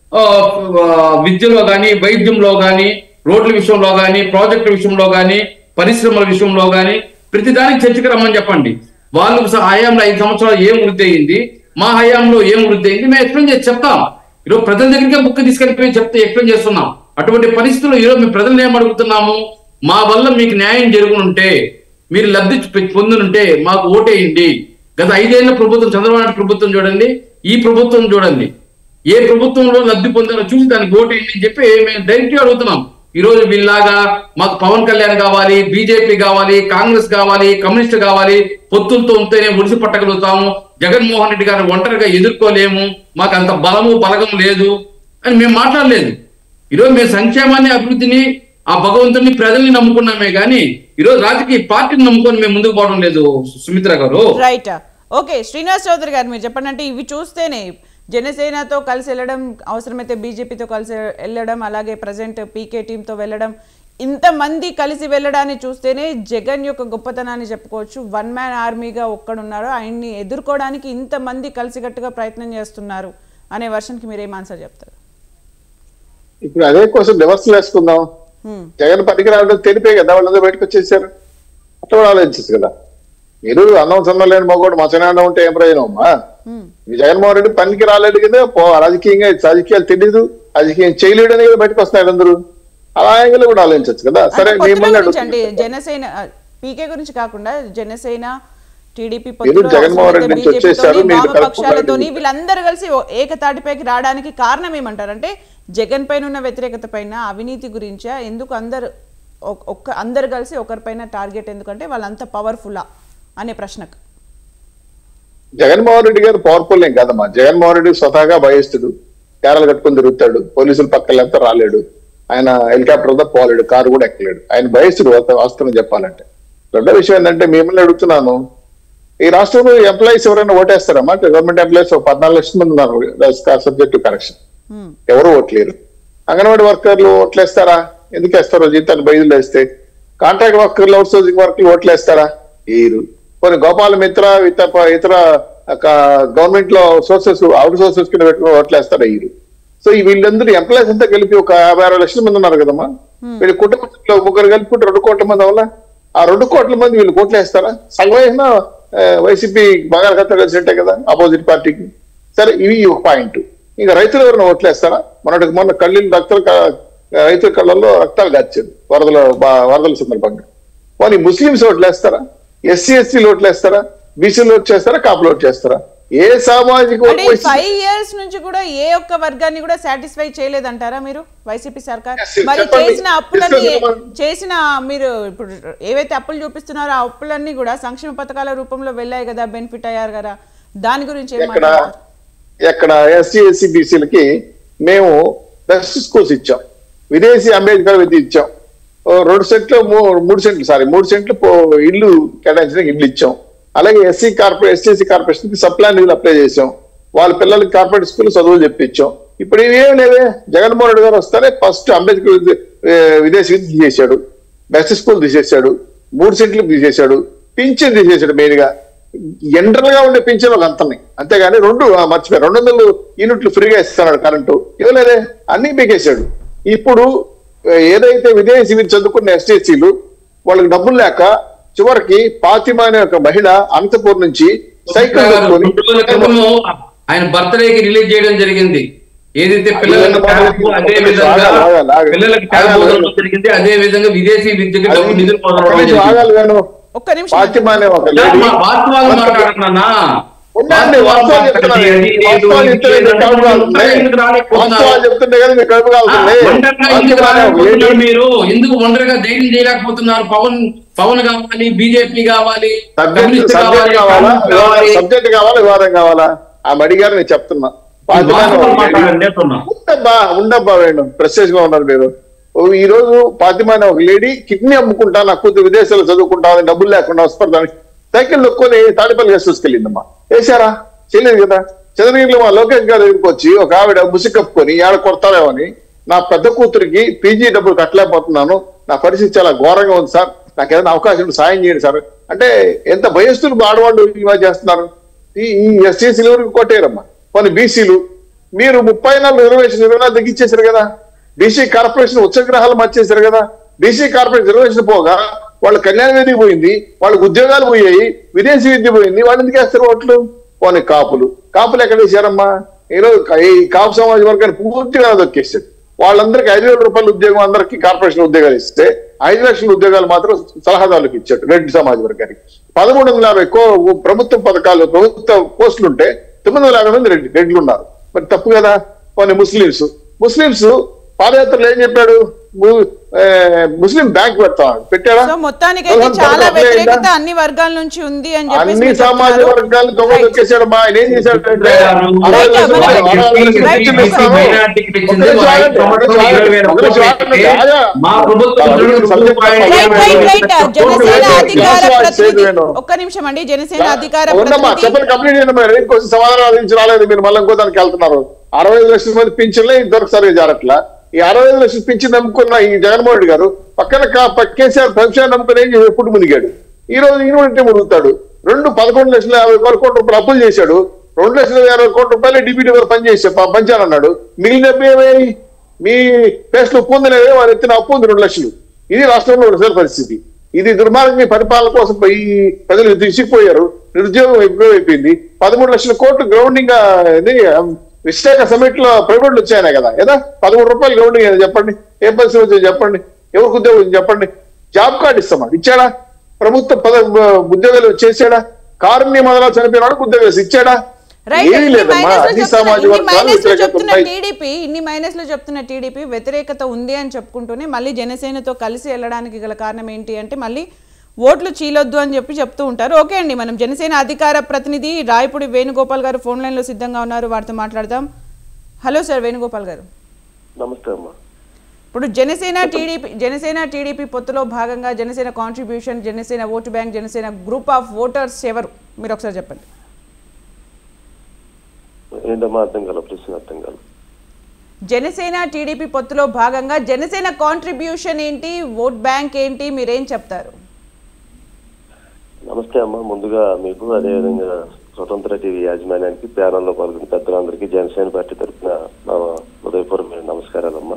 విద్యలో కానీ వైద్యంలో కానీ రోడ్ల విషయంలో కానీ ప్రాజెక్టుల విషయంలో కానీ పరిశ్రమల విషయంలో కానీ ప్రతి దానికి చర్చకు రమ్మని చెప్పండి వాళ్ళు స- హయాంలో ఐదు సంవత్సరాలు ఏం వృద్ధి అయింది మా హయాంలో ఏం వృద్ధి అయింది మేము ఎక్స్ప్లెయిన్ చేసి చెప్తాం ఈరోజు ప్రజల దగ్గరికి బుక్ తీసుకెళ్ళిపోయి చెప్తే ఎక్స్ప్లెయిన్ చేస్తున్నాం అటువంటి పరిస్థితుల్లో ఈరోజు మేము ప్రజలు ఏం అడుగుతున్నాము మా వల్ల మీకు న్యాయం జరుగునుంటే మీరు లబ్ధి పొ- పొందునుంటే మాకు ఓటేయండి గత ఐదేళ్ల ప్రభుత్వం చంద్రబాబు నాయుడు ప్రభుత్వం చూడండి ఈ ప్రభుత్వం చూడండి ఏ ప్రభుత్వంలో లబ్ధి పొందారో చూసి దానికి ఓటేయండి అని చెప్పి మేము డైరెక్ట్ గా అడుగుతున్నాం ఈ రోజు వీళ్ళలాగా మాకు పవన్ కళ్యాణ్ కావాలి బీజేపీ కావాలి కాంగ్రెస్ కావాలి కమ్యూనిస్ట్ కావాలి పొత్తులతో ఉంటేనే ఒడిసి పట్టగలుగుతాము జగన్మోహన్ రెడ్డి గారిని ఒంటరిగా ఎదుర్కోలేము మాకు అంత బలము బలగం లేదు అని మేము మాట్లాడలేదు ఈరోజు మేము సంక్షేమాన్ని అభివృద్ధిని ఆ భగవంతుని ప్రజల్ని నమ్ముకున్నామే కానీ ఈరోజు రాజకీయ పార్టీని నమ్ముకొని మేము ముందుకు పోవడం లేదు సుమిత్ర గారు రైట్ ఓకే శ్రీనివాస్ చౌదరి గారు మీరు చెప్పండి అంటే ఇవి చూస్తేనే జనసేనతో కలిసి వెళ్ళడం అవసరమైతే బీజేపీతో కలిసి వెళ్ళడం అలాగే ప్రజెంట్ పీకే టీంతో వెళ్ళడం ఇంతమంది కలిసి వెళ్ళడాన్ని చూస్తేనే జగన్ యొక్క గొప్పతనాన్ని చెప్పుకోవచ్చు వన్ మ్యాన్ ఆర్మీగా ఒక్కడున్నారు ఆయన్ని ఎదుర్కోవడానికి ఇంతమంది కలిసికట్టుగా ప్రయత్నం చేస్తున్నారు అనే వర్షన్కి మీరు ఏం ఆన్సర్ చెప్తారు ఇప్పుడు అదే కోసం రివర్స్ వేసుకుందాం హ్మ్. జగన్ పనికిరావడం తెలిపే కదా వాళ్ళందరూ బయటకు వచ్చేసారు అట్లా కూడా ఆలోచించచ్చు కదా మీరు అన్నం సన్నం లేని మగోడు మచనాడ ఉంటే ఏం ప్రయోజనం అమ్మా హ్మ్. ఈ జగన్మోహన్ రెడ్డి పనికి రాలేడు కదా పో రాజకీయంగా రాజకీయాలు తెలియదు రాజకీయం చేయలేడు అనేది బయటకు వస్తున్నాడు అందరూ అలా యాంగిల్ కూడా ఆలోచించచ్చు కదా సరే అంటే పొత్తుల మిమ్మల్ని గురించి అండి అడుగుతున్నా. జనసేన పీకే గురించి కాకుండా జనసేన టీడీపీ మీరు జగన్మోహన్ రెడ్డి నుంచి వచ్చేసారు, మీరు వామపక్షాలతోని కలుపుకోండి. వీళ్ళందరూ కలిసి ఓ ఏకతాటిపైకి రావడానికి కారణం ఏమంటారు అంటే జగన్ పైన ఉన్న వ్యతిరేకత పైన అవినీతి గురించా ఎందుకు అందరు ఒక్- ఒక్క అందరు కలిసి ఒకరిపైన టార్గెట్ ఎందుకంటే వాళ్ళంత పవర్ఫుల్లా అనే ప్రశ్నకు జగన్మోహన్ రెడ్డి గారు పవర్ఫుల్ ఏం కాదమ్మా జగన్మోహన్ రెడ్డి స్వతహాగా భయస్తుడు కేరళ కట్టుకుని తిరుగుతాడు పోలీసులు పక్కలంతా రాలేడు ఆయన హెలికాప్టర్ తో పోలేడు కారు కూడా ఎక్కలేడు ఆయన భయస్తుడు వాస్త- వాస్తవం చెప్పాలంటే రెండో విషయం ఏంటంటే మిమ్మల్ని అడుగుతున్నాను ఈ రాష్ట్రంలో ఎంప్లాయీస్ ఎవరైనా ఓటేస్తారమ్మా గవర్నమెంట్ ఎంప్లాయీస్ ఒక పద్నాలుగు లక్షల మంది ఉన్నారు సబ్జెక్ట్ కరెక్షన్ హ్మ్. ఎవరు ఓట్లేరు అంగన్వాడీ వర్కర్లు ఓట్లేస్తారా ఎందుకు వేస్తారో జీతాన్ని బయలుదేరి వేస్తే కాంట్రాక్ట్ వర్కర్లు అవుట్ సోర్సింగ్ వర్కర్లు ఓట్లు వేస్తారా వేయరు కొన్ని గోపాల మిత్ర ఇతర ఇతర గవర్నమెంట్ లో సోర్సెస్ అవుట్ సోర్సెస్ కింద పెట్టుకుని ఓట్లు వేస్తారా వేయరు సో ఈ వీళ్ళందరూ ఎంప్లాయీస్ అంతా కలిపి ఒక యాభై అరవై లక్షల మంది ఉన్నారు కదమ్మా వీళ్ళ కుటుంబంలో ముగ్గురు కలుపుకుంటే రెండు కోట్ల మంది వల్ల ఆ రెండు కోట్ల మంది వీళ్ళు కోట్లు వేస్తారా సగమైనా వైసీపీ బాగా కలిసినట్టే కదా ఆపోజిట్ పార్టీకి సరే ఇవి ఒక పాయింట్ ఇంకా రైతులు ఎవరైనా ఓట్లు వేస్తారా మొన్నటికి మొన్న కళ్ళీలు రక్తాలు కా- రైతుల కళ్ళల్లో రక్తాలు గార్చారు వరదల బా- వరదల సందర్భంగా వాళ్ళు ముస్లింస్ ఓట్లు వేస్తారా ఎస్సీ ఎస్సీలు ఓట్లు వేస్తారా బీసీలు ఓట్ చేస్తారా కాపులు ఓట్ చేస్తారా ఏ సామాజిక అంటే వర్గం ఫైవ్ ఇయర్స్ నుంచి కూడా ఏ ఒక్క వర్గాన్ని కూడా సాటిస్ఫై చేయలేదంటారా మీరు వైసీపీ సర్కార్ Yes, మరి చెప్పండి. చేసిన అప్పులన్నీ Discuss చెప్పండి. చేసిన మీరు ఇప్పుడు ఏవైతే అప్పులు చూపిస్తున్నారో ఆ అప్పులన్నీ కూడా సంక్షేమ పథకాల రూపంలో వెళ్ళాయి కదా బెనిఫిట్ అయ్యారు కదా దాని గురించి ఏం ఎక్కడ మాట్లాడతారు ఎక్కడ ఎస్సీ ఎస్సీ బీసీలకి మేము బెస్ట్ స్కూల్స్ ఇచ్చాం విదేశీ అంబేద్కర్ విద్య ఇచ్చాం ఓ రెండు సెంట్లు మూ- మూడు సెంట్లు సారీ మూడు సెంట్లు పో- ఇల్లు కేటాయించడానికి ఇల్లు ఇచ్చాం అలాగే ఎస్సీ కార్పొరేట్ ఎస్సీసీ కార్పొరేషన్ కి సప్లాన్ నిధులు అప్లై చేసాం వాళ్ళ పిల్లలకి కార్పొరేట్ స్కూల్ చదువులు చెప్పించాం ఇప్పుడు ఇవేం లేవే జగన్మోహన్ రెడ్డి గారు వస్తానే ఫస్ట్ అంబేద్కర్ విద్య- ఏ, విదేశీ విద్య తీసేశాడు బెస్ట్ స్కూల్ తీసేశాడు మూడు సెంట్లు తీసేశాడు పింఛన్ తీసేశాడు మెయిన్ గా జనరల్ గా ఉండే పింఛన్ ఒక అంతని అంతేగాని రెండు ఆ, మర్చిపోయారు రెండు వందలు యూనిట్లు ఫ్రీగా ఇస్తున్నాడు కరెంటు ఇవ్వలేదే అన్ని పీకేశాడు ఇప్పుడు ఆ, ఏదైతే విదేశీ విద్య చదువుకున్న ఎస్టీసీలు వాళ్ళకి డబ్బులు లేక చివరికి పాతిమా అనే ఒక మహిళ అనంతపూర్ నుంచి సైకిల్ కొనుక్కొని రెండు రోజుల క్రితము ఆయన బర్త్డేకి రిలీజ్ చేయడం జరిగింది ఏదైతే పిల్లలకు ట్యాబ్ అదే విధంగా ఆగాలి, ఆగాలి, ఆగాలి. పిల్లలకి ట్యాబ్ ఆగాలి. వదలడం జరిగింది అదే విధంగా విదేశీ విద్యకి అది డబ్బు నిధులు ఒక్క వదలడం నిమిషం జరిగింది ఆగాలి వేణు. ఒక్క నిమిషం ఫాతిమా అనే ఒక లేడీ మా వాస్తవాలు మాట్లాడుతున్నా ఉండండి, వాస్తవాలు చెప్తున్నాను. వాస్తవాలు చెప్తే మీకు కడుపు కాలుతుంది. వాస్తవాలు చెప్తుంటే కదా మీకు కడుపు కాలుతుంది. ఎందుకు ఫాతిమా అనే ఒక లేడీ రాలేకపోతున్నారు మీరు ఎందుకు ఒంటరిగా ధైర్యం చేయలేకపోతున్నారు పవన్ పవన్ కావాలి బీజేపీ కావాలి సబ్జెక్ట్ కమ్యూనిస్ట్ సబ్జెక్ట్ కావాలి కావాలా కాంగ్రెస్ కావాలి సబ్జెక్ట్ కావాలా వివాదం కావాలా ఆమె అడిగారు నేను చెప్తున్నా ఫాతిమా అనే వాస్తవాలు ఒక లేడీ మాట్లాడండి అంటున్నా. ఉండబ్బా ఉండబ్బా వేణు ప్రెస్టేజ్ గా ఉన్నారు మీరు ఓ ఈ రోజు ఫాతిమా అనే ఒక లేడీ కిడ్నీ అమ్ముకుంటా నా కూతురు విదేశాల్లో చదువుకుంటా అని డబ్బులు లేకుండా వస్తారు సైకిల్ నొక్కొని తాడిపల్లి వేసి తీసుకెళ్ళిందమ్మా వేశారా చేయలేదు కదా చంద్రగిరిలో మా లోకేష్ గారి దగ్గరికి వచ్చి ఒక ఆవిడ ముసి కప్పుకొని ఆడ కొడతారేమని నా పెద్ద కూతురికి పీజీ డబ్బులు కట్టలేకపోతున్నాను నా పరిస్థితి చాలా ఘోరంగా ఉంది సార్ నాకు ఏదైనా అవకాశం ఉంటే సాయం చేయండి సార్ అంటే ఎంత భయస్తులు ఆడవాళ్ళు ఇలా చేస్తున్నారు ఈ ఈ ఎస్సీసీలు ఎవరికి కొట్టేయరమ్మా కొన్ని బీసీలు మీరు ముప్పై నాలుగు రిజర్వేషన్ ఇరవై నాలుగు తగ్గించేశారు కదా బీసీ కార్పొరేషన్ ఉచ్చగ్రహాలు మార్చేశారు కదా బీసీ కార్పొరేషన్ రిజర్వేషన్ పోగా వాళ్ళ కళ్యాణ వేదిక పోయింది వాళ్ళకి ఉద్యోగాలు పోయాయి విదేశీ విద్య పోయింది వాళ్ళు ఎందుకు వేస్తారు ఓట్లు పోనీ కాపులు కాపులు ఎక్కడ వేసారమ్మా ఈరోజు ఈ కాపు సమాజ వర్గాన్ని పూర్తిగా దొక్కేసాడు వాళ్ళందరికీ ఐదు వేల రూపాయల ఉద్యోగం అందరికీ కార్పొరేషన్ ఉద్యోగాలు ఇస్తే ఐదు లక్షల ఉద్యోగాలు మాత్రం సలహాదారులకు ఇచ్చాడు రెడ్డి సమాజ వర్గానికి పదమూడు వందల యాభై కో- ప్రభుత్వ పథకాలు ప్రభుత్వ పోస్టులు ఉంటే తొమ్మిది వందల యాభై మంది రెడ్డి రెడ్లు ఉన్నారు మరి తప్పు కదా కొన్ని ముస్లింస్ ముస్లింస్ పాదయాత్రలు ఏం చెప్పాడు ము- ఏ, ముస్లిం బ్యాంక్ పెడతాడు పెట్టాడా సో మొత్తానికైతే పదహారు చాలా పథకాలు అప్లై వ్యతిరేకత అయిందా? అన్ని వర్గాల నుంచి ఉంది అని చెప్పేసి అన్ని మీరు సామాజిక చెప్తున్నారు. వర్గాలు దొంగ Right. దొక్కేశాడు మా ఆయన ఏం చేశాడంటే Right, అరవై right, లక్షలు right. అరవై లక్షలు Right. పెన్షన్ ఇస్తాము. మైనారిటీకి ఒక పెంచింది నిమిషం ఐదు ఆగండి, ఒక సంవత్సరాలు నిమిషం ఇరవై వేల ఆగండి, ఒక నిమిషం కోట్లు ఆగండి. పెడితే ఆగా. మా ప్రభుత్వం ఆ, రెండు సబ్జెక్ట్ పాయింట్ పక్కన right right right right Janasena right, అధికార రైట్, ప్రతినిధి రైట్, రైట్. ఒక్క నిమిషం అండి జనసేన అధికార ఉండమ్మా ప్రతినిధి చెప్పండి కంప్లీట్ చేయండి మరి ఇంకొంచెం సమాధానం అందించి రాలేదు మీరు మళ్ళీ ఇంకో దానికి వెళ్తున్నారు అరవై ఐదు లక్షల మంది పింఛన్లే ఇంతవరకు సరిగ్గా జరట్లా ఈ అరవై ఐదు లక్షల పింఛన్ నమ్ముకున్న ఈ జగన్మోహన్ రెడ్డి గారు పక్కన కా- ప- కేసీఆర్ పెన్షన్ నమ్ముకుని ఏం చేసి ఎప్పుడు మునిగాడు ఈ రోజు యూనివర్సిటీ మునుగుతాడు రెండు పదకొండు లక్షల యాభై వేల కోట్ల రూపాయలు అప్పులు చేశాడు రెండు లక్షల యాభై కోట్ల రూపాయలు డిప్యూటీ గారు పనిచేసా పంచానన్నాడు మిగిలిన డబ్బు ఏమేమి మీ పేస్ట్ ఉప్పు ఉందనేవే వారు ఎత్తిన అప్పు ఉంది రెండు లక్షలు ఇది రాష్ట్రంలో ఉన్న పరిస్థితి ఇది దుర్మార్గం పరిపాలన కోసం పోయి ప్రజలు దిసిపోయారు నిరుద్యోగం ఎక్కువైపోయింది పదమూడు లక్షల కోట్లు గ్రౌండింగ్ ఆ, ఇది ఆ, విశాఖ సమిట్ లో ప్రైవేట్లు వచ్చాయనే కదా కదా పదమూడు రూపాయలు గ్రౌండింగ్ ఏదో చెప్పండి ఏ పరిస్థితి వచ్చిందో చెప్పండి ఎవరికి ఉద్యోగం వచ్చిందో చెప్పండి జాబ్ కార్డు ఇస్తామా ఇచ్చాడా ప్రభుత్వ పద ఉద్యోగాలు చేశాడా కారుణ్య మొదల చనిపోయిన వాడికి ఉద్యోగాలు ఇచ్చాడా రైట్ ఏమీ ఇన్ని లేదమ్మా మైనస్లు అన్ని చెప్తున్న- సామాజిక ఇన్ని వర్గాలు మైనస్లు వ్యతిరేకత చెప్తున్న ఉంటాయి టీడీపీ ఇన్ని మైనస్లు చెప్తున్న టీడీపీ వ్యతిరేకత ఉంది అని చెప్పుకుంటూనే మళ్ళీ జనసేనతో కలిసి వెళ్ళడానికి గల కారణం ఏంటి అంటే మళ్ళీ ఓట్లు చీలొద్దు అని చెప్పి చెప్తూ ఉంటారు ఓకే అండి మనం జనసేన అధికార ప్రతినిధి రాయపూడి వేణుగోపాల్ గారు ఫోన్ లైన్లో సిద్ధంగా ఉన్నారు వారితో మాట్లాడదాం హలో సార్ వేణుగోపాల్ గారు నమస్తే అమ్మా ఇప్పుడు జనసేన టీడీపీ జనసేన టీడీపీ పొత్తులో భాగంగా Janasena contribution Janasena vote bank Janasena group of voters ఎవరు మీరు ఒకసారి చెప్పండి ఏంటమ్మా అర్థం కాల ప్రశ్న అర్థం కాల జనసేన టీడీపీ పొత్తులో భాగంగా జనసేన కాంట్రిబ్యూషన్ ఏంటి ఓట్ బ్యాంక్ ఏంటి మీరేం చెప్తారు నమస్తే అమ్మ ముందుగా మీకు అదేవిధంగా స్వతంత్ర టీవీ యాజమాన్యానికి ప్యానల్లో పాల్గొన్న పెద్దలందరికీ జనసేన పార్టీ తరఫున నా హృదయపూర్వమైన నమస్కారాలమ్మా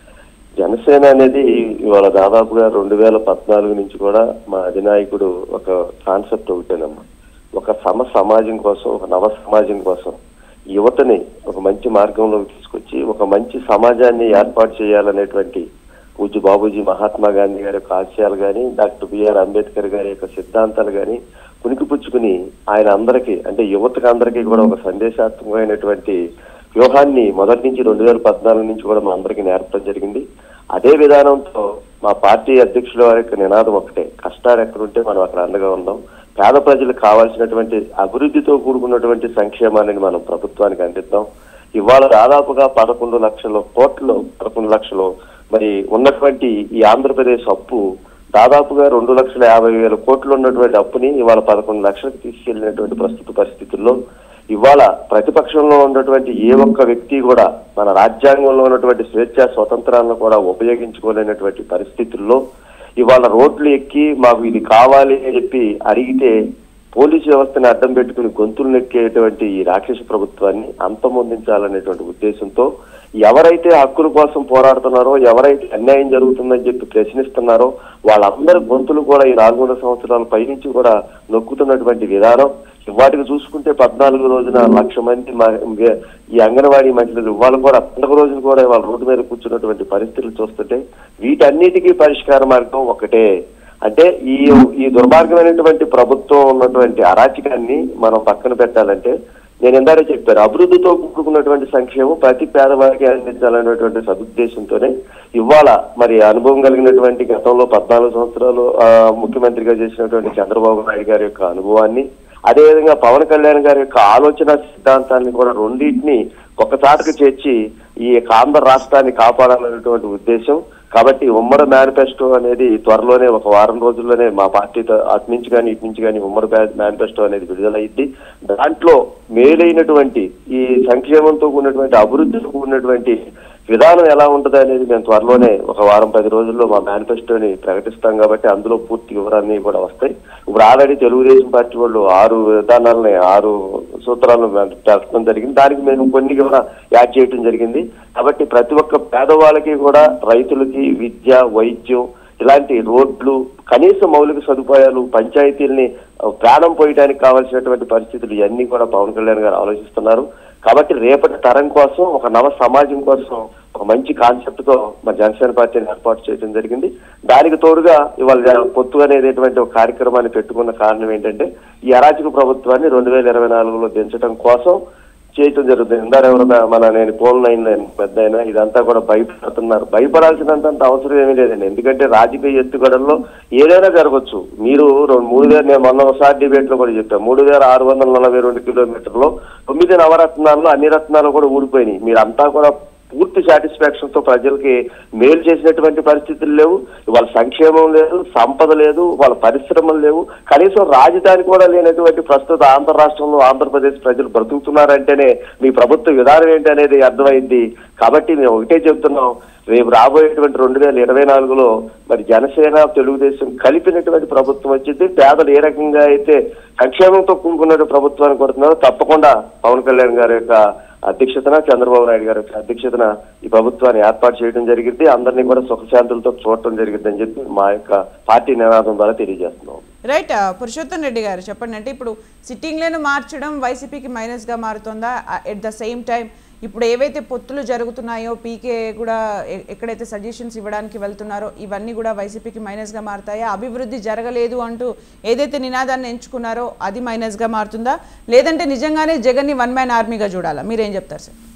జనసేన అనేది ఇవాళ దాదాపుగా రెండు వేల పద్నాలుగు నుంచి కూడా మా అధినాయకుడు ఒక కాన్సెప్ట్ ఒకటేనమ్మా ఒక సమ సమాజం కోసం ఒక నవ సమాజం కోసం యువతని ఒక మంచి మార్గంలోకి తీసుకొచ్చి ఒక మంచి సమాజాన్ని ఏర్పాటు చేయాలనేటువంటి పూజ్య బాబూజీ మహాత్మా గాంధీ గారి యొక్క ఆశయాలు కానీ డాక్టర్ బిఆర్ అంబేద్కర్ గారి యొక్క సిద్ధాంతాలు కానీ పుణికిపుచ్చుకుని ఆయన అందరికీ అంటే యువతకు అందరికీ కూడా ఒక సందేశాత్మకమైనటువంటి వ్యూహాన్ని మొదటి నుంచి రెండు వేల పద్నాలుగు నుంచి కూడా మా అందరికీ నేర్పడం జరిగింది అదే విధానంతో మా పార్టీ అధ్యక్షుల వారి యొక్క నినాదం ఒకటే కష్టాలు ఎక్కడుంటే మనం అక్కడ అండగా ఉందాం పేద ప్రజలకు కావాల్సినటువంటి అభివృద్ధితో కూడుకున్నటువంటి సంక్షేమాన్ని మనం ప్రభుత్వానికి అందిద్దాం ఇవాళ దాదాపుగా పదకొండు లక్షల కోట్లు పదకొండు లక్షలు మరి ఉన్నటువంటి ఈ ఆంధ్రప్రదేశ్ అప్పు దాదాపుగా రెండు లక్షల యాభై వేల కోట్లు ఉన్నటువంటి అప్పుని ఇవాళ పదకొండు లక్షలకు తీసుకెళ్లినటువంటి ప్రస్తుత పరిస్థితుల్లో ఇవాళ ప్రతిపక్షంలో ఉన్నటువంటి ఏ ఒక్క వ్యక్తి కూడా మన రాజ్యాంగంలో ఉన్నటువంటి స్వేచ్ఛ స్వతంత్రాలను కూడా ఉపయోగించుకోలేనటువంటి పరిస్థితుల్లో ఇవాళ రోడ్లు ఎక్కి మాకు ఇది కావాలి అని చెప్పి అడిగితే పోలీసు వ్యవస్థని అడ్డం పెట్టుకుని గొంతులు నెక్కేటువంటి ఈ రాక్షస ప్రభుత్వాన్ని అంతమొందించాలనేటువంటి ఉద్దేశంతో ఎవరైతే హక్కుల కోసం పోరాడుతున్నారో ఎవరైతే అన్యాయం జరుగుతుందని చెప్పి ప్రశ్నిస్తున్నారో వాళ్ళందరి గొంతులు కూడా ఈ నాలుగున్నర సంవత్సరాల పైనుంచి కూడా నొక్కుతున్నటువంటి విధానం వాటికి చూసుకుంటే పద్నాలుగు రోజున లక్ష మంది మ- ఈ అంగన్వాడీ మహిళలు ఇవాళ కూడా పండుగ రోజులు కూడా వాళ్ళ రోడ్డు మీద కూర్చున్నటువంటి పరిస్థితులు చూస్తుంటే వీటన్నిటికీ పరిష్కార మార్గం ఒకటే అంటే ఈ ఈ దుర్మార్గమైనటువంటి ప్రభుత్వం ఉన్నటువంటి అరాచకాన్ని మనం పక్కన పెట్టాలంటే నేను ఇందాక చెప్పాను అభివృద్ధితో కూడుకున్నటువంటి సంక్షేమం ప్రతి పేదవారికి అందించాలనేటువంటి సదుద్దేశంతోనే ఇవాళ మరి అనుభవం కలిగినటువంటి గతంలో పద్నాలుగు సంవత్సరాలు ఆ, ముఖ్యమంత్రిగా చేసినటువంటి చంద్రబాబు నాయుడు గారి యొక్క అనుభవాన్ని అదేవిధంగా పవన్ కళ్యాణ్ గారి యొక్క ఆలోచన సిద్ధాంతాన్ని కూడా రెండింటిని ఒక చాటుకు చేర్చి ఈ యొక్క ఆంధ్ర రాష్ట్రాన్ని కాపాడాలనేటువంటి ఉద్దేశం కాబట్టి ఉమ్మడి మేనిఫెస్టో అనేది త్వరలోనే ఒక వారం రోజుల్లోనే మా పార్టీతో అటు నుంచి కానీ ఇటు నుంచి కానీ ఉమ్మడి మేనిఫెస్టో అనేది విడుదలయ్యింది దాంట్లో మేలైనటువంటి ఈ సంక్షేమంతో కూడినటువంటి అభివృద్ధితో కూడినటువంటి విధానం ఎలా ఉంటుంది అనేది మేము త్వరలోనే ఒక వారం పది రోజుల్లో మా మేనిఫెస్టోని ప్రకటిస్తాం కాబట్టి అందులో పూర్తి వివరాన్ని కూడా వస్తాయి ఇప్పుడు ఆల్రెడీ తెలుగుదేశం పార్టీ వాళ్ళు ఆరు విధానాలని ఆరు సూత్రాలను పెట్టడం జరిగింది దానికి మేము కొన్ని కూడా యాడ్ చేయడం జరిగింది కాబట్టి ప్రతి ఒక్క పేదవాళ్ళకి కూడా రైతులకి విద్య వైద్యం ఇలాంటి రోడ్లు కనీస మౌలిక సదుపాయాలు పంచాయతీల్ని ఆ, ప్రాణం పోయడానికి కావాల్సినటువంటి పరిస్థితులు ఇవన్నీ కూడా పవన్ కళ్యాణ్ గారు ఆలోచిస్తున్నారు కాబట్టి రేపటి తరం కోసం ఒక నవ సమాజం కోసం ఒక మంచి కాన్సెప్ట్ తో మా జనసేన పార్టీని ఏర్పాటు చేయడం జరిగింది దానికి తోడుగా ఇవాళ పొత్తు అనేటటువంటి ఒక కార్యక్రమాన్ని పెట్టుకున్న కారణం ఏంటంటే ఈ అరాచక ప్రభుత్వాన్ని రెండు వేల ఇరవై నాలుగులో దించడం కోసం చేయటం జరుగుతుంది ఇందాక ఎవరు మన నేను ఫోన్ లైన్ పెద్ద అయినా ఇదంతా కూడా భయపడుతున్నారు భయపడాల్సినంత అవసరం ఏమీ లేదండి ఎందుకంటే రాజకీయ ఎత్తుగడల్లో ఏదైనా జరగచ్చు మీరు రెండు మూడు వేల నేను మొన్న ఒకసారి డిబేట్ లో కూడా చెప్పాను మూడు వేల ఆరు వందల నలభై రెండు కిలోమీటర్లో తొమ్మిది నవరత్నాల్లో అన్ని రత్నాలు కూడా ఊడిపోయినాయి మీరంతా కూడా పూర్తి సాటిస్ఫాక్షన్ తో ప్రజలకి మేలు చేసినటువంటి పరిస్థితులు లేవు వాళ్ళ సంక్షేమం లేదు సంపద లేదు వాళ్ళ పరిశ్రమలు లేవు కనీసం రాజధాని కూడా లేనటువంటి ప్రస్తుత ఆంధ్ర రాష్ట్రంలో ఆంధ్రప్రదేశ్ ప్రజలు బ్రతుకుతున్నారంటేనే మీ ప్రభుత్వ విధానం ఏంటి అనేది అర్థమైంది కాబట్టి మేము ఒకటే చెప్తున్నాం రేపు రాబోయేటువంటి రెండు వేల ఇరవై నాలుగులో మరి జనసేన తెలుగుదేశం కలిపినటువంటి ప్రభుత్వం వచ్చింది పేదలు ఏ రకంగా అయితే సంక్షేమంతో కూడుకున్న ప్రభుత్వాన్ని కొడుతున్నారో తప్పకుండా పవన్ కళ్యాణ్ గారి యొక్క అధ్యక్షతన చంద్రబాబు నాయుడు గారి యొక్క అధ్యక్షతన ఈ ప్రభుత్వాన్ని ఏర్పాటు చేయడం జరిగింది అందరినీ కూడా సుఖశాంతులతో చూడటం జరిగింది అని చెప్పి మా యొక్క పార్టీ నినాదం ద్వారా తెలియజేస్తున్నాం రైట్ ఆ, పురుషోత్తం రెడ్డి గారు చెప్పండి అంటే ఇప్పుడు సిట్టింగ్లను మార్చడం వైసీపీకి మైనస్గా మారుతుందా ఎట్ ద సేమ్ టైం ఇప్పుడు ఏవైతే పొత్తులు జరుగుతున్నాయో పీకే కూడా ఎ- ఎక్కడైతే సజెషన్స్ ఇవ్వడానికి వెళ్తున్నారో ఇవన్నీ కూడా వైసీపీకి మైనస్గా మారుతాయా అభివృద్ధి జరగలేదు అంటూ ఏదైతే నినాదాన్ని ఎంచుకున్నారో అది మైనస్గా మారుతుందా లేదంటే నిజంగానే జగన్ని వన్ మ్యాన్ ఆర్మీగా చూడాలా మీరేం చెప్తారు సార్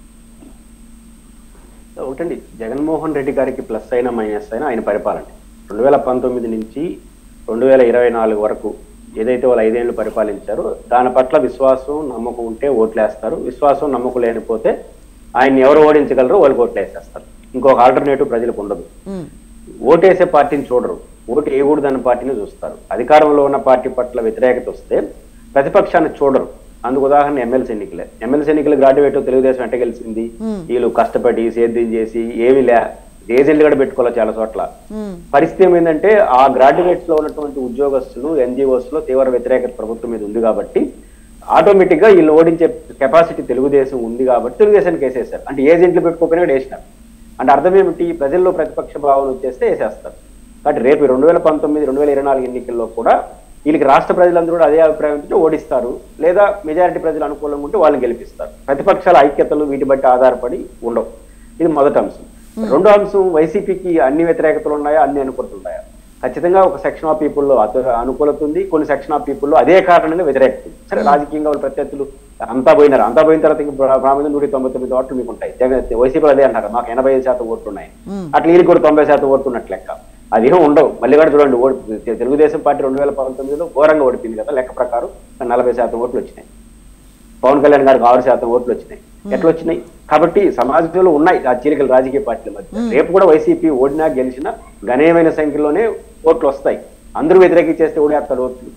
ఒకటండి జగన్మోహన్ రెడ్డి గారికి ప్లస్ అయినా మైనస్ అయినా ఆయన పరిపాలన రెండు వేల పంతొమ్మిది నుంచి రెండు వేల ఇరవై నాలుగు వరకు ఏదైతే వాళ్ళు ఐదేళ్లు పరిపాలించారో దాని పట్ల విశ్వాసం నమ్మకం ఉంటే ఓట్లేస్తారు విశ్వాసం నమ్మకం లేనిపోతే ఆయన్ని ఎవరు ఓడించగలరో వాళ్ళకి ఓట్లు వేసేస్తారు ఇంకొక ఆల్టర్నేటివ్ ప్రజలకు ఉండదు మ్మ్. ఓటేసే పార్టీని చూడరు ఓటు వేయకూడదన్న పార్టీని చూస్తారు అధికారంలో ఉన్న పార్టీ పట్ల వ్యతిరేకత వస్తే ప్రతిపక్షాన్ని చూడరు అందుకు ఉదాహరణ ఎమ్మెల్సీ ఎన్నికలే ఎమ్మెల్సీ ఎన్నికలు గ్రాడ్యుయేట్ తెలుగుదేశం వెంట గెలిచింది వీళ్ళు కష్టపడి సేద్యం చేసి ఏమి లే ఏజెంట్లు కూడా పెట్టుకోవాలి చాలా చోట్ల పరిస్థితి ఏమైందంటే ఆ గ్రాడ్యుయేట్స్ లో ఉన్నటువంటి ఉద్యోగస్తులు ఎన్జిఓస్ లో తీవ్ర వ్యతిరేకత ప్రభుత్వం మీద ఉంది కాబట్టి ఆటోమేటిక్ గా వీళ్ళు ఓడించే కెపాసిటీ తెలుగుదేశం ఉంది కాబట్టి తెలుగుదేశానికి వేసేసారు అంటే ఏజెంట్లు పెట్టుకోకపోయినా కూడా వేసినారు అంటే అర్థం ఏమిటి ప్రజల్లో ప్రతిపక్ష భావన వచ్చేస్తే వేసేస్తారు కాబట్టి రేపు రెండు వేల పంతొమ్మిది రెండు వేల ఇరవై నాలుగు ఎన్నికల్లో కూడా వీళ్ళకి రాష్ట్ర ప్రజలందరూ కూడా అదే అభిప్రాయం ఉంటే ఓడిస్తారు లేదా మెజారిటీ ప్రజలు అనుకూలంగా ఉంటే వాళ్ళని గెలిపిస్తారు ప్రతిపక్షాల ఐక్యతలు వీటి బట్టి ఆధారపడి ఉండవు ఇది మొదటి అంశం రెండో అంశం వైసీపీకి అన్ని వ్యతిరేకతలు ఉన్నాయా అన్ని అనుకూలతలు ఉన్నాయా ఖచ్చితంగా ఒక సెక్షన్ ఆఫ్ పీపుల్లో అత అనుకూలత ఉంది కొన్ని సెక్షన్ ఆఫ్ పీపుల్లో అదే కారణంగా వ్యతిరేకత ఉంది సరే రాజకీయంగా వాళ్ళ ప్రత్యర్థులు అంతా పోయినారు అంతా పోయిన తర్వాత ఇంక ప్రా- ప్రాముఖ్యంగా నూట తొంభై తొమ్మిది ఓట్లు మీకు ఉంటాయి జగన్ వైసీపీ అదే అంటారు మాకు ఎనభై ఐదు శాతం ఓట్లు ఉన్నాయి అట్లా వీళ్ళకి కూడా తొంభై శాతం ఓట్లు ఉన్నట్లు లెక్క అది ఏం ఉండవు మళ్ళీ కూడా చూడండి ఓడి తె- తెలుగుదేశం పార్టీ రెండు వేల పంతొమ్మిదిలో ఘోరంగా ఓడిపోయింది కదా లెక్క ప్రకారం నలభై శాతం ఓట్లు వచ్చినాయి పవన్ కళ్యాణ్ గారికి ఆరు శాతం ఓట్లు వచ్చినాయి ఎట్లా వచ్చినాయి కాబట్టి సమాజంలో ఉన్నాయి ఆ చీలికలు రాజకీయ పార్టీల మధ్య రేపు కూడా వైసీపీ ఓడినా గెలిచినా గణనీయమైన సంఖ్యలోనే ఓట్లు వస్తాయి అందరూ వ్యతిరేకించేస్తే ఓడేస్తారు ఓట్లు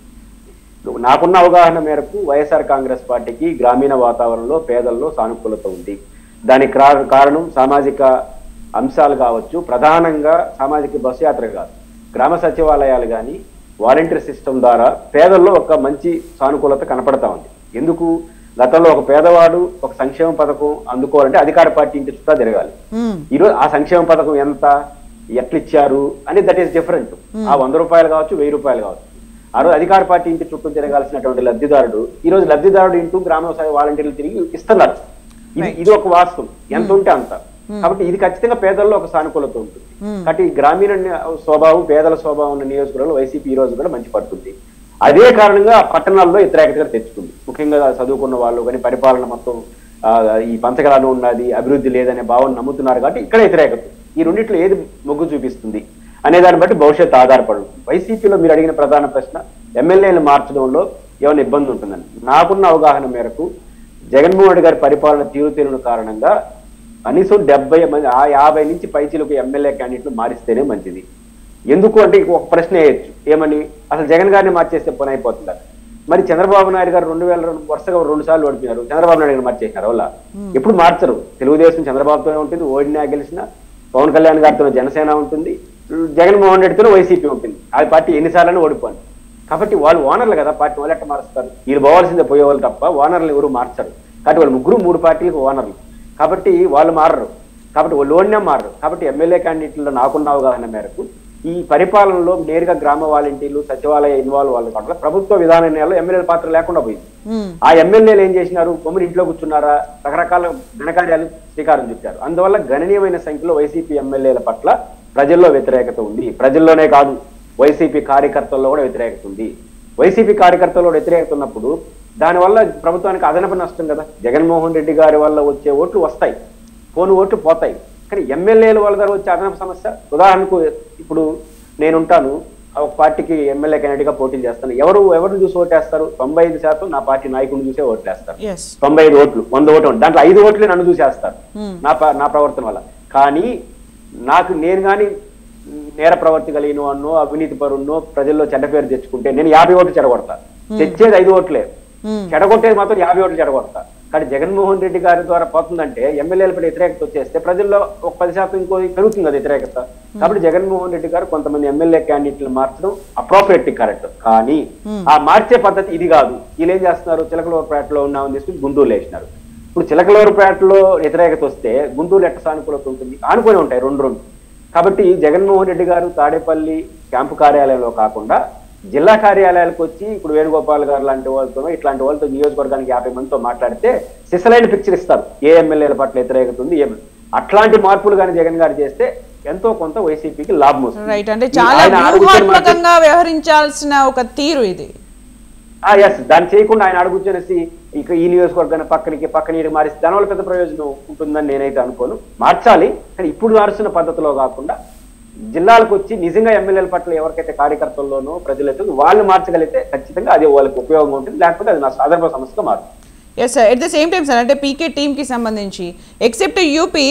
నాకున్న అవగాహన మేరకు వైఎస్ఆర్ కాంగ్రెస్ పార్టీకి గ్రామీణ వాతావరణంలో పేదల్లో సానుకూలత ఉంది దానికి కా- కారణం సామాజిక అంశాలు కావచ్చు ప్రధానంగా సామాజిక బస్సు యాత్ర కాదు గ్రామ సచివాలయాలు కానీ వాలంటీర్ సిస్టమ్ ద్వారా పేదల్లో ఒక మంచి సానుకూలత కనపడతా ఉంది ఎందుకు గతంలో ఒక పేదవాడు ఒక సంక్షేమ పథకం అందుకోవాలంటే అధికార పార్టీ ఇంటి చుట్టా తిరగాలి ఈరోజు ఆ సంక్షేమ పథకం ఎంత ఎట్లిచ్చారు అని దట్ ఈస్ డిఫరెంట్ ఆ వంద రూపాయలు కావచ్చు వెయ్యి రూపాయలు కావచ్చు ఆ రోజు అధికార పార్టీ ఇంటి చుట్టూ తిరగాల్సినటువంటి లబ్ధిదారుడు ఈ రోజు లబ్ధిదారుడు ఇంటూ గ్రామ స్థాయి వాలంటీర్లు తిరిగి ఇస్తున్నారు ఇది ఇది ఒక వాస్తవం ఎంత ఉంటే అంత కాబట్టి ఇది ఖచ్చితంగా పేదల్లో ఒక సానుకూలత ఉంటుంది కాబట్టి ఈ గ్రామీణ ని- స్వభావం పేదల స్వభావం ఉన్న నియోజకవర్గంలో వైసీపీ ఈ రోజు కూడా మంచి పడుతుంది అదే కారణంగా పట్టణాల్లో వ్యతిరేకతగా తెచ్చుకుంది ముఖ్యంగా చదువుకున్న వాళ్ళు కానీ పరిపాలన మొత్తం ఆ, ఈ పంచగలను ఉన్నది అభివృద్ధి లేదనే భావన నమ్ముతున్నారు కాబట్టి ఇక్కడ వ్యతిరేకత ఈ రెండిట్లో ఏది మొగ్గు చూపిస్తుంది అనే దాన్ని బట్టి భవిష్యత్తు ఆధారపడు వైసీపీలో మీరు అడిగిన ప్రధాన ప్రశ్న ఎమ్మెల్యేలు మార్చడంలో ఏమైనా ఇబ్బంది ఉంటుందని నాకున్న అవగాహన మేరకు జగన్మోహన్ రెడ్డి గారి పరిపాలన తీరుతెరుల కారణంగా కనీసం డెబ్బై మంది ఆ యాభై నుంచి పైచీలకు ఎమ్మెల్యే క్యాండిడేట్లు మారిస్తేనే మంచిది ఎందుకు అంటే ఇంకో ఒక ప్రశ్న వేయచ్చు ఏమని అసలు జగన్ గారిని మార్చేస్తే పని అయిపోతుందా మరి చంద్రబాబు నాయుడు గారు రెండు వేల రెండు వరుసగా రెండు సార్లు ఓడిపోయినారు చంద్రబాబు నాయుడు గారు మార్చేసినారు వాళ్ళ ఎప్పుడు మార్చరు తెలుగుదేశం చంద్రబాబుతోనే ఉంటుంది ఓడినా గెలిచినా పవన్ కళ్యాణ్ గారితో జనసేన ఉంటుంది జగన్మోహన్ రెడ్డితో వైసీపీ ఉంటుంది ఆ పార్టీ ఎన్నిసార్లు ఓడిపోయింది కాబట్టి వాళ్ళు ఓనర్లు కదా పార్టీ వాళ్ళు ఎట్లా మారుస్తారు వీళ్ళు పోవాల్సిందే పోయేవాళ్ళు తప్ప ఓనర్లు ఎవరు మార్చరు కాబట్టి వాళ్ళు ముగ్గురు మూడు పార్టీలకు ఓనర్లు కాబట్టి వాళ్ళు మారరు కాబట్టి వాళ్ళు ఓడినా మారరు కాబట్టి ఎమ్మెల్యే క్యాండిడేట్లో నాకున్న అవగాహన మేరకు ఈ పరిపాలనలో నేరుగా గ్రామ వాలంటీర్లు సచివాలయ ఇన్వాల్వ్ వాళ్ళు కాకుండా ప్రభుత్వ విధాన నిర్ణయాల్లో ఎమ్మెల్యేల పాత్ర లేకుండా పోయింది ఆ ఎమ్మెల్యేలు ఏం చేసినారు కొమ్మిడి ఇంట్లో కూర్చున్నారా రకరకాల ఘనకార్యాలు శ్రీకారం చుట్టారు అందువల్ల గణనీయమైన సంఖ్యలో వైసీపీ ఎమ్మెల్యేల పట్ల ప్రజల్లో వ్యతిరేకత ఉంది ప్రజల్లోనే కాదు వైసీపీ కార్యకర్తల్లో కూడా వ్యతిరేకత ఉంది వైసీపీ కార్యకర్తల్లో వ్యతిరేకత ఉన్నప్పుడు దానివల్ల ప్రభుత్వానికి అదనపు నష్టం కదా జగన్మోహన్ రెడ్డి గారి వల్ల వచ్చే ఓట్లు వస్తాయి పోను ఓట్లు పోతాయి కానీ ఎమ్మెల్యేల వల్ల ద్వారా వచ్చే అదనపు సమస్య ఉదాహరణకు ఇప్పుడు నేనుంటాను ఒక పార్టీకి ఎమ్మెల్యే క్యాండిడేట్ గా పోటీ చేస్తాను ఎవరు ఎవరిని చూసి ఓటేస్తారు తొంభై ఐదు శాతం నా పార్టీ నాయకుడిని చూసే ఓట్లేస్తారు ఎస్ తొంభై ఐదు ఓట్లు వంద ఓట్లు ఉంటాయి. దాంట్లో ఐదు ఓట్లే నన్ను చూసేస్తారు నా ప- నా ప్రవర్తన వల్ల కానీ నాకు నేను కానీ నేర ప్రవర్తి కలిగిన వాడినో అవినీతి పరున్నో ప్రజల్లో చెడ్డ పేరు తెచ్చుకుంటే నేను యాభై ఓట్లు చెడగొడతా తెచ్చేది ఐదు ఓట్లే చెడగొట్టేది మాత్రం యాభై ఓట్లు చెడగొడతా కానీ జగన్మోహన్ రెడ్డి గారి ద్వారా పోతుందంటే ఎమ్మెల్యేలపై వ్యతిరేకత వచ్చేస్తే ప్రజల్లో ఒక పది శాతం ఇంకో పెరుగుతుంది కదా వ్యతిరేకత కాబట్టి జగన్మోహన్ రెడ్డి గారు కొంతమంది ఎమ్మెల్యే క్యాండిడేట్లు మార్చడం అప్రోప్రియేట్ కరెక్ట్ కానీ ఆ మార్చే పద్ధతి ఇది కాదు వీళ్ళు ఏం చేస్తున్నారు చిలకలూరుపేటలో ఉన్నామని తీసుకుని గుంటూరులో వేసినారు ఇప్పుడు చిలకలూరుపేటలో వ్యతిరేకత వస్తే గుంటూరు ఎట్ట సానుకూలత ఉంటుంది ఆనుకొని ఉంటాయి రెండు రెండు కాబట్టి జగన్మోహన్ రెడ్డి గారు తాడేపల్లి క్యాంపు కార్యాలయంలో కాకుండా జిల్లా కార్యాలయాలకు వచ్చి ఇప్పుడు వేణుగోపాల్ గారు లాంటి వాళ్ళతో ఇట్లాంటి వాళ్ళతో నియోజకవర్గానికి యాభై మందితో మాట్లాడితే సిసలైన పిక్చర్ ఇస్తారు ఏ ఎమ్మెల్యేల పట్ల వ్యతిరేకత ఉంది ఏం అట్లాంటి మార్పులు కానీ జగన్ గారు చేస్తే ఎంతో కొంత వైసీపీకి లాభం వస్తుంది రైట్ అంటే ఈ చాలా ఆయన అడుగుతున్న మాట- వ్యూహాత్మకంగా వ్యవహరించాల్సిన ఒక తీరు ఇది ఎస్ దాన్ని చేయకుండా ఆయన అడుగుతున్నసి ఇక ఈ నియోజకవర్గాన్ని పక్కనికి పక్కన మారిస్తే దానివల్ల పెద్ద ప్రయోజనం ఉంటుందని నేనైతే అనుకోను మార్చాలి కానీ ఇప్పుడు మారుస్తున్న పద్ధతిలో కాకుండా జిల్లాలకు వచ్చి నిజంగా ఎమ్మెల్యేల పట్ల ఎవరికైతే కార్యకర్తల్లోనో ప్రజలైతే వాళ్ళు మార్చగలిగితే ఖచ్చితంగా అది వాళ్ళకి ఉపయోగం ఉంటుంది లేకపోతే అది నా సాధారణ సమస్యగా మారుతుంది yes sir at the same time sir అంటే పీకే టీంకి సంబంధించి ఎక్సెప్ట్ యూపీ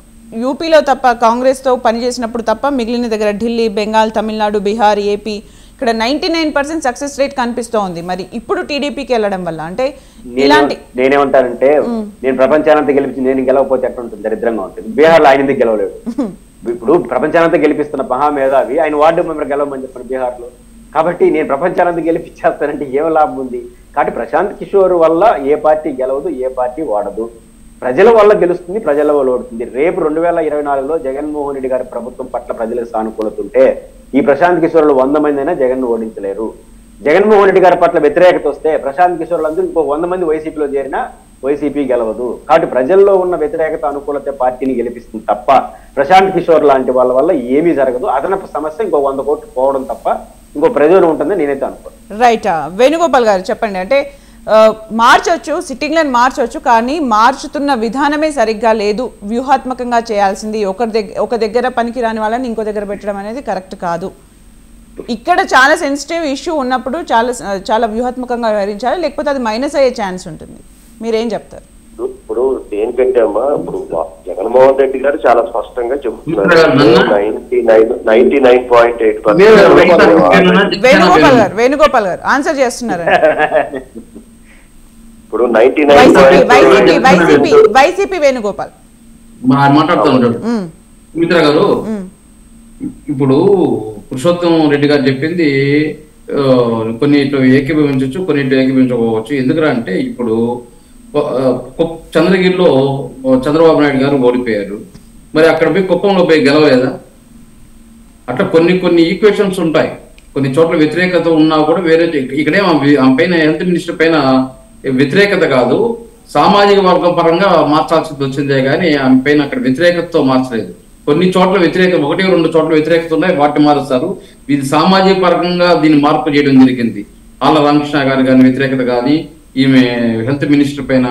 యూపీలో తప్ప కాంగ్రెస్తో పనిచేసినప్పుడు తప్ప మిగిలిన దగ్గర ఢిల్లీ బెంగాల్ తమిళనాడు బీహార్ ఏపీ ఇక్కడ ninety nine percent success rate కనిపిస్తోంది మరి ఇప్పుడు టీడీపీకి వెళ్ళడం వల్ల అంటే నేను ఇలాంటి నేనేమంటానంటే నేను ప్రపంచానంతా గెలిపించి నేను గెలవకపోతే ఎట్లా ఉంటుంది దరిద్రంగా ఉంటుంది బీహార్లో ఆయన ఎందుకు గెలవలేడు ఇప్పుడు ప్రపంచానంతా గెలిపిస్తున్న మహామేధావి ఆయన వార్డు మెంబర్ గెలవమని చెప్పండి బీహార్లో కాబట్టి నేను ప్రపంచానంతా గెలిపించేస్తానంటే ఏం లాభం ఉంది కాబట్టి ప్రశాంత్ కిషోర్ వల్ల ఏ పార్టీ గెలవదు ఏ పార్టీ వాడదు ప్రజల వల్ల గెలుస్తుంది ప్రజల వల్ల ఓడుతుంది రేపు రెండు వేల ఇరవై నాలుగులో జగన్మోహన్ రెడ్డి గారి ప్రభుత్వం పట్ల ప్రజలకు సానుకూలత ఉంటే ఈ ప్రశాంత్ కిషోర్లు వంద మంది అయినా జగన్ ఓడించలేరు జగన్మోహన్ రెడ్డి గారి పట్ల వ్యతిరేకత వస్తే ప్రశాంత్ కిషోర్లు అందరూ ఇంకో వంద మంది వైసీపీలో చేరినా వైసీపీ గెలవదు కాబట్టి ప్రజల్లో ఉన్న వ్యతిరేకత అనుకూలత పార్టీని గెలిపిస్తుంది తప్ప ప్రశాంత్ కిషోర్ లాంటి వాళ్ళ వల్ల ఏమీ జరగదు అదనపు సమస్య ఇంకో వంద కోట్లు పోవడం తప్ప ఇంకో ప్రయోజనం ఉంటుందని నేనైతే అనుకోను రైట్ వేణుగోపాల్ గారు చెప్పండి అంటే ఆ, మార్చొచ్చు సిట్టింగ్లను మార్చొచ్చు కానీ మార్చుతున్న విధానమే సరిగ్గా లేదు వ్యూహాత్మకంగా చేయాల్సింది ఒకరి దగ్గర ఒక దగ్గర పనికి రాని వాళ్ళని ఇంకో దగ్గర పెట్టడం అనేది కరెక్ట్ కాదు ఇక్కడ చాలా సెన్సిటివ్ ఇష్యూ ఉన్నప్పుడు చాలా చాలా వ్యూహాత్మకంగా వ్యవహరించాలి లేకపోతే అది మైనస్ అయ్యే ఛాన్స్ ఉంటుంది మీరేం చెప్తారు ఇప్పుడు దేనికంటే అమ్మా ఇప్పుడు వా- జగన్మోహన్ రెడ్డి గారు చాలా స్పష్టంగా చెప్తున్నారు ఇప్పుడు నన్ను- ninety nine ninety nine point eight నేను వేణుగోపాల్ గారు వేణుగోపాల్ గారు ఆన్సర్ చేస్తున్నారు ఇప్పుడు నైన్టీ నైన్ వైసీపీ వైసీపీ చెప్తున్నా వైసీపీ నేను. వైసీపీ వేణుగోపాల్ మా- మాట్లాడుతూ ఉంటాడు ఉమ్, సుమిత్ర గారు ఉమ్. ఇప్పుడు పురుషోత్తం రెడ్డి గారు చెప్పింది ఆ, కొన్ని ఇటు ఏకీభవించవచ్చు కొన్ని ఇటు ఏకీభవించకపోవచ్చు ఎందుకురా అంటే ఇప్పుడు ఆ, కొ- చంద్రగిరిలో ఆ, చంద్రబాబు నాయుడు గారు ఓడిపోయారు మరి అక్కడ పోయి కుప్పంలో పోయి గెలవలేదా అట్లా కొన్ని కొన్ని ఈక్వేషన్స్ ఉంటాయి కొన్ని చోట్ల వ్యతిరేకత ఉన్నా కూడా వేరే ఇక్కడే ఆమె పైన హెల్త్ మినిస్టర్ పైన వ్యతిరేకత కాదు సామాజిక వర్గం పరంగా మార్చాల్సి వచ్చిందే కానీ ఆమె పైన అక్కడ వ్యతిరేకతతో మార్చలేదు కొన్ని చోట్ల వ్యతిరేకత ఒకటి రెండు చోట్ల వ్యతిరేకత ఉన్నాయి వాటిని మారుస్తారు ఇది సామాజిక పరంగా దీన్ని మార్పు చేయడం జరిగింది ఆళ్ళ రామకృష్ణ గారి కానీ వ్యతిరేకత కానీ ఈమె హెల్త్ మినిస్టర్ పైన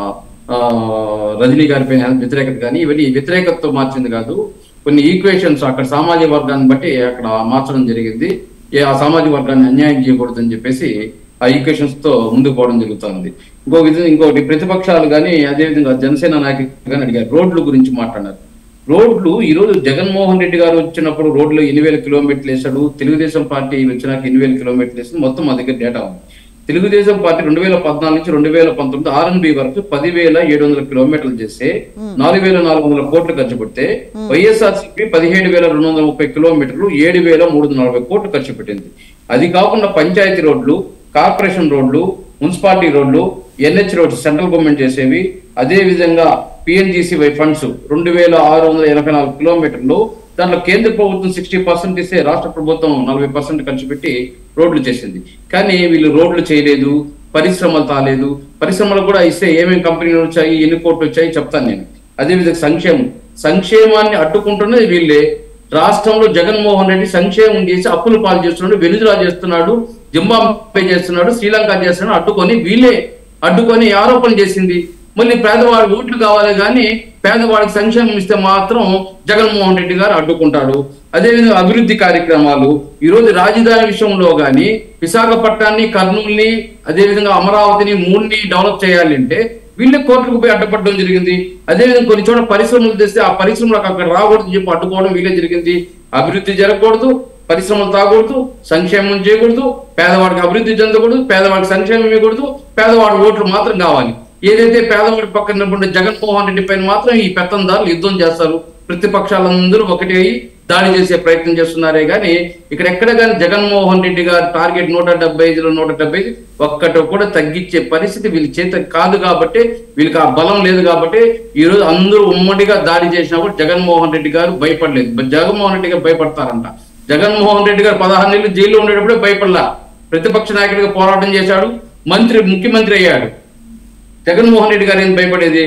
ఆ, రజనీ గారి పైన వ్యతిరేకత కానీ ఇవన్నీ వ్యతిరేకతతో మార్చింది కాదు కొన్ని ఈక్వేషన్స్ అక్కడ సామాజిక వర్గాన్ని బట్టి అక్కడ మార్చడం జరిగింది ఏ ఆ సామాజిక వర్గాన్ని అన్యాయం చేయకూడదని చెప్పేసి ఆ ఈక్వేషన్స్ తో ముందుకు పోవడం జరుగుతుంది ఇంకో విధంగా ఇంకోటి ప్రతిపక్షాలు కానీ అదేవిధంగా జనసేన నాయకులు కానీ అడిగారు రోడ్ల గురించి మాట్లాడారు రోడ్లు ఈ రోజు జగన్మోహన్ రెడ్డి గారు వచ్చినప్పుడు రోడ్లు ఎన్ని వేల కిలోమీటర్లు వేశాడు తెలుగుదేశం పార్టీ వచ్చినాక ఎన్ని వేల కిలోమీటర్లు వేసింది మొత్తం మా దగ్గర డేటా ఉంది తెలుగుదేశం పార్టీ రెండు వేల పద్నాలుగు నుంచి రెండు వేల పంతొమ్మిది ఆర్ఎన్బి వరకు పదివేల ఏడు వందల కిలోమీటర్లు చేస్తే నాలుగు వేల నాలుగు వందల కోట్లు ఖర్చు పెడితే వైఎస్ఆర్సీపీ పదిహేడు వేల రెండు వందల ముప్పై కిలోమీటర్లు ఏడు వేల మూడు వందల నలభై కోట్లు ఖర్చు పెట్టింది అది కాకుండా పంచాయతీ రోడ్లు కార్పొరేషన్ రోడ్లు మున్సిపాలిటీ రోడ్లు ఎన్హెచ్ రోడ్స్ సెంట్రల్ గవర్నమెంట్ చేసేవి అదే విధంగా పిఎన్జిసివై ఫండ్స్ రెండు వేల ఆరు వందల ఎనభై నాలుగు కిలోమీటర్లు దాంట్లో కేంద్ర ప్రభుత్వం సిక్స్టీ పర్సెంట్ ఇస్తే రాష్ట్ర ప్రభుత్వం నలభై పర్సెంట్ ఖర్చు పెట్టి రోడ్లు చేసింది కానీ వీళ్ళు రోడ్లు చేయలేదు పరిశ్రమలు తాలేదు పరిశ్రమలు కూడా ఇస్తే ఏమేమి కంపెనీలు వచ్చాయి ఎన్ని కోట్లు వచ్చాయి చెప్తాను నేను అదేవిధంగా సంక్షేమం సంక్షేమాన్ని అడ్డుకుంటున్నది వీళ్ళే రాష్ట్రంలో జగన్మోహన్ రెడ్డి సంక్షేమం చేసి అప్పులు పాలు చేస్తున్నాడు వెనుజులా చేస్తున్నాడు జింబాబే చేస్తున్నాడు శ్రీలంక చేస్తున్నాడు అడ్డుకొని వీళ్ళే అడ్డుకొని ఆరోపణ చేసింది మళ్ళీ పేదవాడి ఓట్లు కావాలి కానీ పేదవాడికి సంక్షేమం ఇస్తే మాత్రం జగన్మోహన్ రెడ్డి గారు అడ్డుకుంటాడు అదేవిధంగా అభివృద్ధి కార్యక్రమాలు ఈ రోజు రాజధాని విషయంలో కానీ విశాఖపట్నాన్ని కర్నూలుని అదేవిధంగా అమరావతిని మూడుని డెవలప్ చేయాలి అంటే వీళ్ళే కోర్టుకు పోయి అడ్డుపడడం జరిగింది అదేవిధంగా కొన్ని చోట్ల పరిశ్రమలు తెస్తే ఆ పరిశ్రమలకు అక్కడ రాకూడదు చెప్పి అడ్డుకోవడం వీళ్ళే జరిగింది అభివృద్ధి జరగకూడదు పరిశ్రమలు తాగకూడదు సంక్షేమం చేయకూడదు పేదవాడికి అభివృద్ధి చెందకూడదు పేదవాడికి సంక్షేమం ఇవ్వకూడదు పేదవాడి ఓట్లు మాత్రం కావాలి ఏదైతే పేదవాడి పక్కన ఉండే జగన్మోహన్ రెడ్డి పైన మాత్రం ఈ పెత్తందారులు యుద్ధం చేస్తారు ప్రతిపక్షాలందరూ ఒకటి అయి దాడి చేసే ప్రయత్నం చేస్తున్నారే కానీ ఇక్కడ ఎక్కడ కానీ జగన్మోహన్ రెడ్డి గారి టార్గెట్ నూట డెబ్బై ఐదులో నూట డెబ్బై ఐదు ఒక్కటి కూడా తగ్గించే పరిస్థితి వీళ్ళ చేత కాదు కాబట్టి వీళ్ళకి ఆ బలం లేదు కాబట్టి ఈ రోజు అందరూ ఉమ్మడిగా దాడి చేసినా కూడా జగన్మోహన్ రెడ్డి గారు భయపడలేదు జగన్మోహన్ రెడ్డి గారు భయపడతారంట జగన్మోహన్ రెడ్డి గారు పదహారు నెలలు జైల్లో ఉండేటప్పుడే భయపడలా ప్రతిపక్ష నాయకుడిగా పోరాటం చేశాడు మంత్రి ముఖ్యమంత్రి అయ్యాడు జగన్మోహన్ రెడ్డి గారు ఏం భయపడేది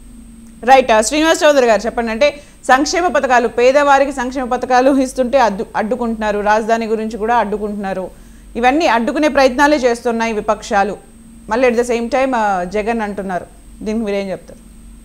రైట్ శ్రీనివాస్ చౌదరి గారు చెప్పండి అంటే సంక్షేమ పథకాలు పేదవారికి సంక్షేమ పథకాలు ఇస్తుంటే అడ్డు అడ్డుకుంటున్నారు రాజధాని గురించి కూడా అడ్డుకుంటున్నారు ఇవన్నీ అడ్డుకునే ప్రయత్నాలే చేస్తున్నాయి విపక్షాలు మళ్ళీ at the same time Jagan అంటున్నారు దీనికి మీరేం చెప్తారు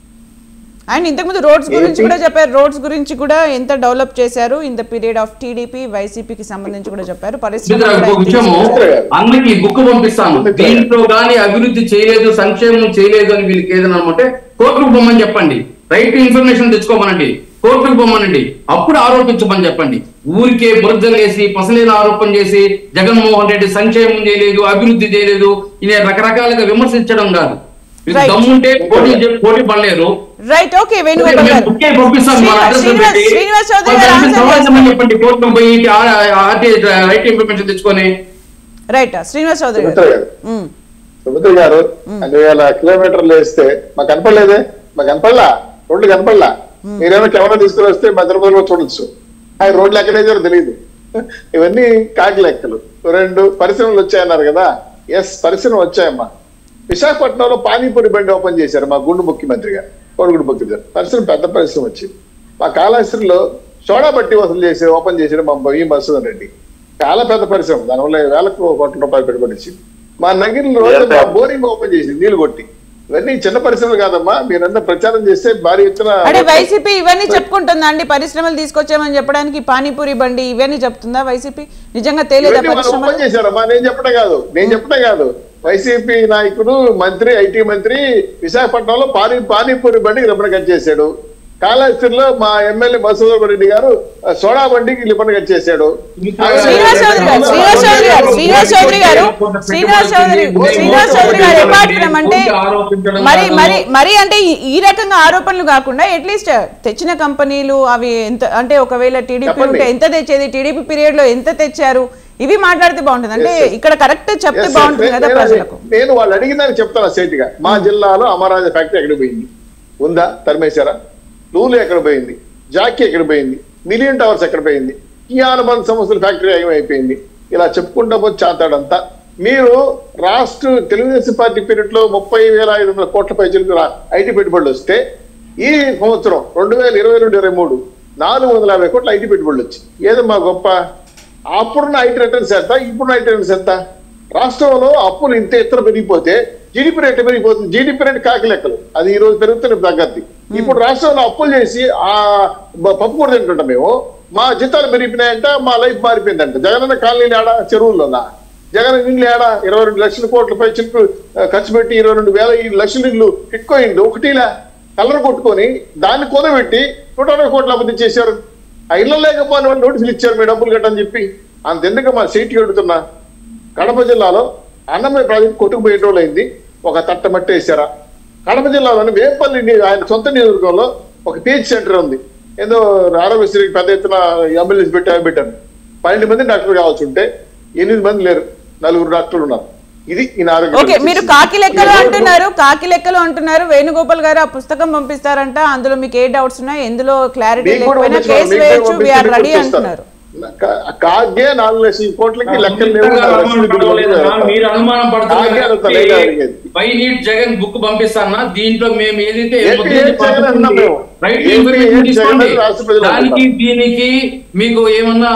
అండ్ ఇంతకుముందు రోడ్స్ గురించి కూడా చెప్పారు రోడ్స్ గురించి కూడా ఎంత డెవలప్ చేశారు in the period of TDP వైసీపీకి సంబంధించి కూడా చెప్పారు పరిశ్రమలు మిత్ర, కూడా ఇంకో ఎంత విషయము తీసుకొచ్చారు. అన్నకి బుక్ పంపిస్తాను దీంట్లో గాని అభివృద్ధి చేయలేదు సంక్షేమం చేయలేదు అని వీళ్ళకి ఏదైనా అంటే కోర్టుకు పొమ్మని చెప్పండి రైట్ టు ఇన్ఫర్మేషన్ తెచ్చుకోమనండి కోర్టుకు పొమ్మనండి అప్పుడు ఆరోపించమని చెప్పండి ఊరికే బురదలేసి పసలేని ఆరోపణ చేసి జగన్మోహన్ రెడ్డి సంక్షేమం చేయలేదు అభివృద్ధి చేయలేదు ఇది రకరకాలుగా విమర్శించడం కాదు మీకు Right. దమ్ముంటే పోటీ చే- పోటీ పడలేరు రైట్ ఓకే వేణుగోపాల్ మేము గారు బుక్కే పంపిస్తాం మన శ్రీనివాస్ అడ్రస్ శ్రీనివాస్ పెట్టి శ్రీనివాస్ చౌదరి గారు వాళ్ళకి ఆన్సర్ సమాధానం చెప్పండి కోర్టుకు పోయి ఆర్టీ రైట్ ఇంప్లిమెంటేషన్ తెచ్చుకొని రైట్ శ్రీనివాస్ చౌదరి సుమిత్ర గారు గారు ఉమ్. సుమిత్ర గారు అన్ని వేల కిలోమీటర్లు వేస్తే మాకు కనపడలేదే మాకు కనపడలా రోడ్లు కనపడలా మీరేమో కెమెరా తీసుకుని వస్తే భద్రపతిలో చూడొచ్చు ఆ రోడ్లు ఎక్కడేసారో తెలియదు ఇవన్నీ కాకి లెక్కలు రెండు పరిశ్రమలు వచ్చాయన్నారు కదా ఎస్ పరిశ్రమ వచ్చాయమ్మా విశాఖపట్నంలో పానీపూరి బండి ఓపెన్ చేశారు మా గుండు ముఖ్యమంత్రి గారు కోడిగుడు ముఖ్యమంత్రి పరిశ్రమ పెద్ద పరిశ్రమ వచ్చింది మా కాళేశ్వరంలో సోడా బట్టి వసూలు చేసి ఓపెన్ చేసిన మా బొయ్యి మసూదన్ రెడ్డి చాలా పెద్ద పరిశ్రమ దానివల్ల వేలకు కోట్ల రూపాయలు పెట్టుబడి ఇచ్చింది మా నగిరిలో రోజు మా బోరింగ్ ఓపెన్ చేసింది నీళ్లు కొట్టి ఇవన్నీ చిన్న పరిశ్రమలు కాదమ్మా మీరంతా ప్రచారం చేస్తే భారీ ఎత్తున అంటే వైసీపీ ఇవన్నీ చెప్పుకుంటుందా అండి పరిశ్రమలు తీసుకొచ్చామని చెప్పడానికి పానీపూరి బండి ఇవన్నీ చెప్తుందా వైసీపీ నిజంగా తేలేదా ఇవన్నీ వాళ్ళు పరిశ్రమలు ఓపెన్ చేశారమ్మా నేను చెప్పడం కాదు నేను చెప్పడం కాదు వైసీపీ నాయకుడు మంత్రి ఐటీ మంత్రి విశాఖపట్నంలో పానీ పానీపూరి బండికి రిబ్బన్ కట్ చేశాడు కాళహస్తిలో మా ఎమ్మెల్యే మసూదర్ రెడ్డి గారు ఆ, సోడా బండికి రిబ్బన్ కట్ చేశాడు శ్రీనివాస్ చౌదరి గారు శ్రీనివాస్ చౌదరి గారు శ్రీనివాస్ చౌదరి గారు శ్రీనివాస్ చౌదరి శ్రీనివాస్ చౌదరి గారు అపార్ట్ ఫ్రమ్ అంటే మరి మరి మరి అంటే ఈ- ఈ రకంగా ఆరోపణలు కాకుండా అట్లీస్ట్ తెచ్చిన కంపెనీలు అవి ఎంత అంటే ఒకవేళ టీడీపీ చెప్పండి. ఉంటే ఎంత తెచ్చేది టీడీపీ పీరియడ్ లో ఎంత తెచ్చారు ఇవి మాట్లాడితే బాగుంటుంది అంటే Yes, yes. ఇక్కడ కరెక్ట్ చెప్తే Yes, బాగుంటుంది yes. కదా నేను- ప్రజలకు నేను వాళ్ళు అడిగిందని చెప్తాను స్ట్రైట్ గా మా జిల్లాలో అమరాజ ఫ్యాక్టరీ ఎక్కడ పోయింది ఉందా తరిమేశారా లూలు ఎక్కడ పోయింది జాకీ ఎక్కడ పోయింది మిలియన్ టవర్స్ ఎక్కడ పోయింది ఈ అనుబంధ సంస్థల ఫ్యాక్టరీ ఏమైపోయింది ఇలా చెప్పుకుంటా పోతే చాతాడంతా మీరు రాష్ట్ర తెలుగుదేశం పార్టీ పీరియడ్ లో ముప్పై వేల ఐదు వందల కోట్ల పైచలకు ఐటీ పెట్టుబడులు వస్తే ఈ సంవత్సరం రెండు వేల ఇరవై రెండు ఇరవై మూడు నాలుగు వందల యాభై కోట్ల ఐటీ పెట్టుబడులు వచ్చి ఏదమ్మా గొప్ప అప్పుడున్న ఐటీ రిటర్న్స్ ఎంత ఇప్పుడున్న ఐటీ రిటర్న్స్ ఎంత రాష్ట్రంలో అప్పులు ఇంత ఎత్తున పెరిగిపోతే జీడిపి రేట్ పెరిగిపోతుంది జీడిపి రేట్ కాకి లెక్కలు అది ఈ రోజు పెరుగుతున్న తగ్గద్ది ఇప్పుడు రాష్ట్రంలో అప్పులు చేసి ఆ బ- పప్పు కూడా తింటుంటాం మేము మా జీతాలు పెరిగిపోయినాయంట మా లైఫ్ మారిపోయిందంట జగనన్న కాలనీలు ఆడ చెరువుల్లోనా జగన్ ఇండ్లు ఏడా ఇరవై రెండు లక్షల కోట్ల పైచలకు ఖర్చు పెట్టి ఇరవై రెండు వేల ఈ లక్షల ఇల్లు టిక్కో ఇండ్లు ఒకటిలా కలర్ కొట్టుకొని దాన్ని కొనబెట్టి నూట అరవై కోట్ల అభివృద్ధి చేశారు ఆ ఇళ్ళ లేకపోయిన వాళ్ళు నోటీసులు ఇచ్చారు మీ డబ్బులు కట్టని చెప్పి అంతెందుకు మా సీట్ అడుగుతున్నా కడప జిల్లాలో అన్నమయ్య ప్రాజెక్ట్ కొట్టుకుపోయేటోళ్ళు అయింది ఒక తట్ట మట్టి వేసారా కడప జిల్లాలోని వేపల్లి ని- ఆయన సొంత నియోజకవర్గంలో ఒక టీచ్ సెంటర్ ఉంది ఏదో ఆరోగ్యశ్రీకి పెద్ద ఎత్తున అంబులెన్స్ పెట్టి అవి పెట్టారు పన్నెండు మంది డాక్టర్ కావాల్సి ఉంటే ఎనిమిది మంది లేరు నలుగురు డాక్టర్లు ఉన్నారు ఇది ఈయన ఆరోగ్య ఓకే మీరు పరిస్థితి. కాకి లెక్కలు ఈ రోజు అంటున్నారు కాకి లెక్కలు అంటున్నారు వేణుగోపాల్ గారు ఆ పుస్తకం పంపిస్తారంట అందులో మీకు ఏ డౌట్స్ ఉన్నాయి ఎందులో క్లారిటీ మీకు కూడా లేకపోయినా పంపించారు, కేసు మీకు కూడా వేయొచ్చు పంపించి వీఆర్ మీకు రెడీ పంపిస్తారు. అంటున్నారు కా- కాగే నాలుగు లక్షల కోట్లకి లెక్కలు లేవు మీరు నాలుగు లక్షల అనుమానం బిల్లులు పడలేదన్నా? లేవు. మీరు అనుమానం కాగే అంత లేదు అడిగేది. పై నీట్ జగన్ బుక్ పంపిస్తానా దీంట్లో మేము ఏదైతే ఏపీ ముద్రించి ఏం జగన్ అన్నాం మేము. రైట్ ఏపీ ఇన్ఫర్మేషన్ ఏం తీసుకోండి జగన్ రాష్ట్ర ప్రజలు దానికి అంటున్నారు. దీనికి మీకు ఏమన్నా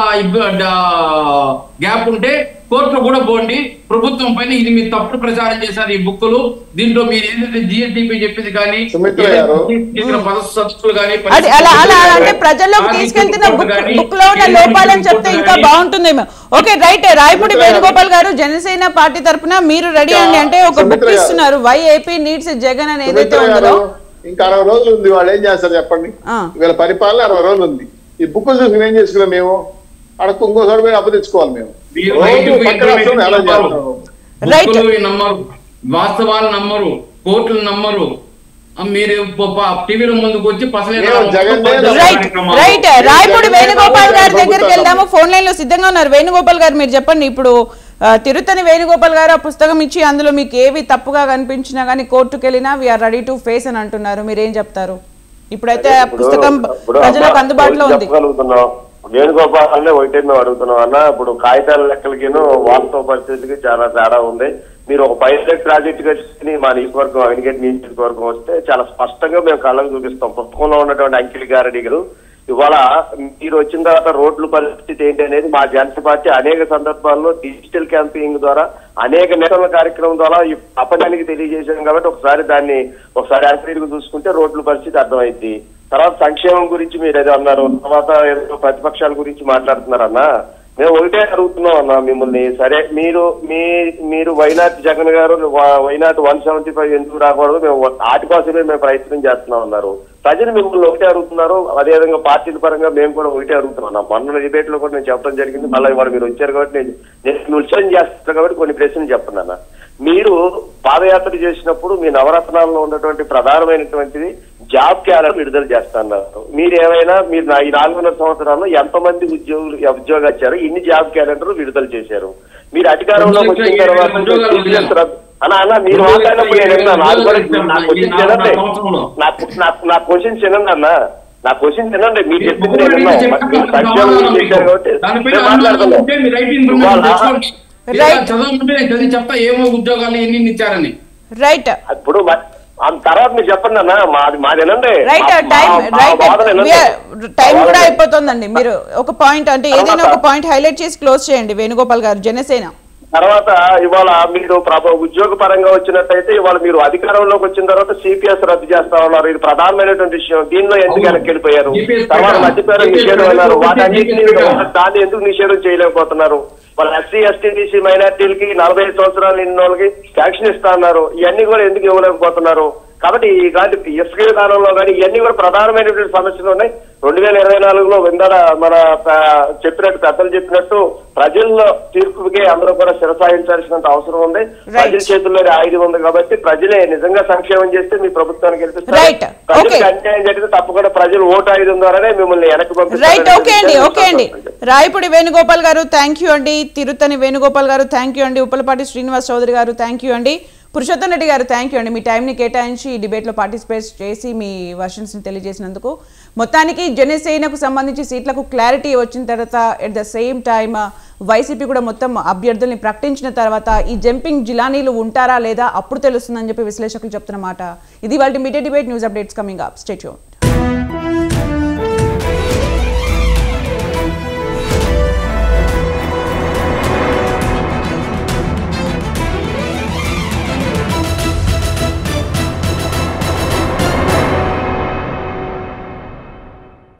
గ్యాప్ ఉంటే కోర్టులో కూడా పోండి ప్రభుత్వం పైన ఇది మీరు తప్పుడు ప్రచారం చేశారు ఈ బుక్కులు దీంట్లో మీరు ఏదైతే జిఎస్డిపి చెప్పింది కానీ సుమిత్ర గారు. చేసిన పదసత్తులు కానీ అది అలా అలా అలా అంటే ప్రజల్లోకి తీసుకెళ్తున్న బుక్ బుక్ లో ఉన్న లోపాలని చెప్తే ఇంకా బాగుంటుందేమో ఓకే రైట్ రాయపూడి సుమిత్ర గారు. వేణుగోపాల్ గారు జనసేన పార్టీ తరపున మీరు రెడీ అండి అంటే ఒక సుమిత్ర బుక్ గారు. ఇస్తున్నారు వై ఏపీ నీడ్స్ జగన్ అని ఏదైతే సుమిత్ర ఉందో గారు, ఇంకా అరవై రోజులు ఉంది వాళ్ళు ఏం చేస్తారు చెప్పండి ఆ. వీళ్ళ పరిపాలన అరవై రోజులు ఉంది ఈ బుక్ చూసి ఏం చేసుకున్నాం మేము అడకు ఇంకోసారి పోయి అప్పు తెచ్చుకోవాలి మేము మీరు రోజు రైతుకు పక్క రాష్ట్రంలో ఎలా ఇన్ఫర్మేషన్ చేస్తాం Right. బుక్కులు నమ్మరు వాస్తవాలు నమ్మరు కోర్టులు నమ్మరు ఆ మీరు టీవీల ముందుకు వచ్చి పసలేని ఏమో జగన్ లేదు. రైట్ కార్యక్రమాలు. రైట్ రాయపూడి వేణుగోపాల్ గారి దగ్గరికి వెళ్దాము ఫోన్ లైన్ లో సిద్ధంగా ఉన్నారు వేణుగోపాల్ గారు మీరు చెప్పండి ఇప్పుడు ఆ, తిరుత్తని వేణుగోపాల్ గారు ఆ పుస్తకం ఇచ్చి అందులో మీకు ఏవి తప్పుగా కనిపించినా కానీ కోర్టుకు వెళ్ళినా వీఆర్ రెడీ టు ఫేస్ అని అంటున్నారు మీరు ఏం చెప్తారు ఇప్పుడైతే ఆ ఇప్పుడు- పుస్తకం ఇప్పుడు ప్రజలకు అమ్మ అందుబాటులో ఒకటి ఉంది చెప్పగలుగుతున్నాం వేణుగోపాల్ అనే ఒకటే మేము అడుగుతున్నాం అన్న ఇప్పుడు కాగితాల లెక్కలకిను వాస్తవ పరిస్థితికి చాలా తేడా ఉంది మీరు ఒక పైలట్ ప్రాజెక్ట్ కట్టుకుని మా నియోజకవర్గం అవినిగడ్డ నియోజకవర్గం వస్తే చాలా స్పష్టంగా మేము కళ్ళకు చూపిస్తాం పుస్తకంలో ఉన్నటువంటి అంకిలి గారడిగలు ఇవాళ మీరు వచ్చిన తర్వాత రోడ్ల పరిస్థితి ఏంటి అనేది మా జనసేన పార్టీ అనేక సందర్భాల్లో డిజిటల్ క్యాంపెయినింగ్ ద్వారా అనేక నేతల కార్యక్రమం ద్వారా ఈ ప్రపంచానికి తెలియజేశాం కాబట్టి ఒకసారి దాన్ని ఒకసారి యాక్టివ్ చూసుకుంటే రోడ్ల పరిస్థితి అర్థమైంది తర్వాత సంక్షేమం గురించి మీరు ఏదో అన్నారు తర్వాత ఏదో ప్రతిపక్షాల గురించి మాట్లాడుతున్నారన్న మేము ఒకటే అడుగుతున్నాం అన్న మిమ్మల్ని సరే మీరు మీ మీరు వైనాట్ జగన్ గారు వా- వైనాట్ వన్ సెవెంటీ ఫైవ్ ఎందుకు రాకూడదు మేము వాటి కోసమే మేము ప్రయత్నం చేస్తున్నాం అన్నారు ప్రజలు మిమ్మల్ని ఒకటే అడుగుతున్నారు అదేవిధంగా పార్టీల పరంగా మేము కూడా ఒకటే అడుగుతున్నాం మొన్న డిబేట్ లో కూడా నేను చెప్పడం జరిగింది మళ్ళీ ఇవాళ మీరు వచ్చారు కాబట్టి నేను నేను ఉత్సవం చేస్తాను కాబట్టి కొన్ని ప్రశ్నలు చెప్పండి మీరు పాదయాత్ర చేసినప్పుడు మీ నవరత్నాల్లో ఉన్నటువంటి ప్రధానమైనటువంటిది జాబ్ క్యాలెండర్ విడుదల చేస్తున్నారు మీరు ఏమైనా మీరు నా- ఈ నాలుగున్నర సంవత్సరాల్లో ఎంతమంది ఉద్యోగులు ఉద్యోగాలు ఇచ్చారు ఇన్ని జాబ్ క్యాలెండర్ విడుదల చేశారు మీరు అధికారంలోకి వచ్చిన తర్వాత ఉద్యోగాలు CPS రద్దు- అన్న అన్న మీరు మాట్లాడినప్పుడు నేను విన్నా. నాకు కూడా నా క్వశ్చన్ వినండి నాకు నా- నా క్వశ్చన్ వినండి అన్న నా క్వశ్చన్ వినండి మీరు చెప్పింది నేను విన్నాం. మీరు సంక్షేమం చేశారు కాబట్టి నేను మాట్లాడుతున్నాను ఇవాళ Right. చదవమంటే నేను చదివి చెప్తా ఏమో ఉద్యోగాలు ఎన్ని ఎన్ని ఇచ్చారని రైట్ ఇప్పుడు మ- ఆ తర్వాత మీరు చెప్పండి అన్న మాది మాది వినండి రైట్ మా- టైం మా- మా రైట్ వాదన వినండి. టైం మా కూడా వాదన- అయిపోతుందండి మీరు ఒక పాయింట్ అంటే ఏదైనా ఒక పాయింట్ హైలైట్ చేసి క్లోజ్ చేయండి వేణుగోపాల్ గారు జనసేన తర్వాత ఇవాళ మీరు ప్రభ ఉద్యోగ పరంగా వచ్చినట్టయితే ఇవాళ మీరు అధికారంలోకి వచ్చిన తర్వాత సిపిఎస్ రద్దు చేస్తా ఉన్నారు ఇది ప్రధానమైనటువంటి విషయం దీనిలో ఎందుకు అవును. వెనక్కి వెళ్ళిపోయారు CPS తర్వాత పెట్టాం. మధ్యపేరు CPS నిషేధం అన్నారు పెట్టాం. వాటన్నిటిని CPS పెట్టాం. దాన్ని ఎందుకు నిషేధం చేయలేకపోతున్నారు వాళ్ళ ఎస్సీ ఎస్టీ బీసీ మైనార్టీలకి నలభై ఐదు సంవత్సరాలు నిన్న వాళ్ళకి శాంక్షన్ ఇస్తా అన్నారు ఇవన్నీ కూడా ఎందుకు ఇవ్వలేకపోతున్నారు కాబట్టి ఈ కాదు ఇసుక విధానంలో కానీ ఇవన్నీ కూడా ప్రధానమైనటువంటి సమస్యలు ఉన్నాయి రెండు వేల ఇరవై నాలుగులో ఇందాక మన ఆ, చెప్పినట్టు పెద్దలు చెప్పినట్టు ప్రజల్లో తీర్పుకే అందరూ కూడా శిరసాయించాల్సినంత అవసరం ఉంది ప్రజల చేతుల్లోనే ఆయుధం ఉంది కాబట్టి ప్రజలే నిజంగా సంక్షేమం చేస్తే మీ ప్రభుత్వానికి గెలిపిస్తారు Right. ప్రజలకు Okay. అన్యాయం జరిగితే తప్పకుండా ప్రజలు ఓటు ఆయుధం ద్వారానే మిమ్మల్ని వెనక్కి పంపిస్తారు రైట్ ఓకే అండి ఓకే అండి రాయపూడి వేణుగోపాల్ గారు థ్యాంక్ యూ అండి తిరుత్తని వేణుగోపాల్ గారు థ్యాంక్ యూ అండి ఉప్పలపాటి శ్రీనివాస్ చౌదరి గారు థ్యాంక్ యూ అండి పురుషోత్తం రెడ్డి గారు థ్యాంక్ యూ అండి మీ టైంని కేటాయించి ఈ డిబేట్లో పార్టిసిపేట్ చేసి మీ వర్షన్స్ని తెలియజేసినందుకు మొత్తానికి జనసేనకు సంబంధించి సీట్లకు క్లారిటీ వచ్చిన తర్వాత at the same time YCP కూడా మొత్తం అభ్యర్థుల్ని ప్రకటించిన తర్వాత ఈ జంపింగ్ జిలానీలు ఉంటారా లేదా అప్పుడు తెలుస్తుందని చెప్పి విశ్లేషకులు చెప్తున్న మాట ఇది వాళ్ళ media debate news updates coming up stay tune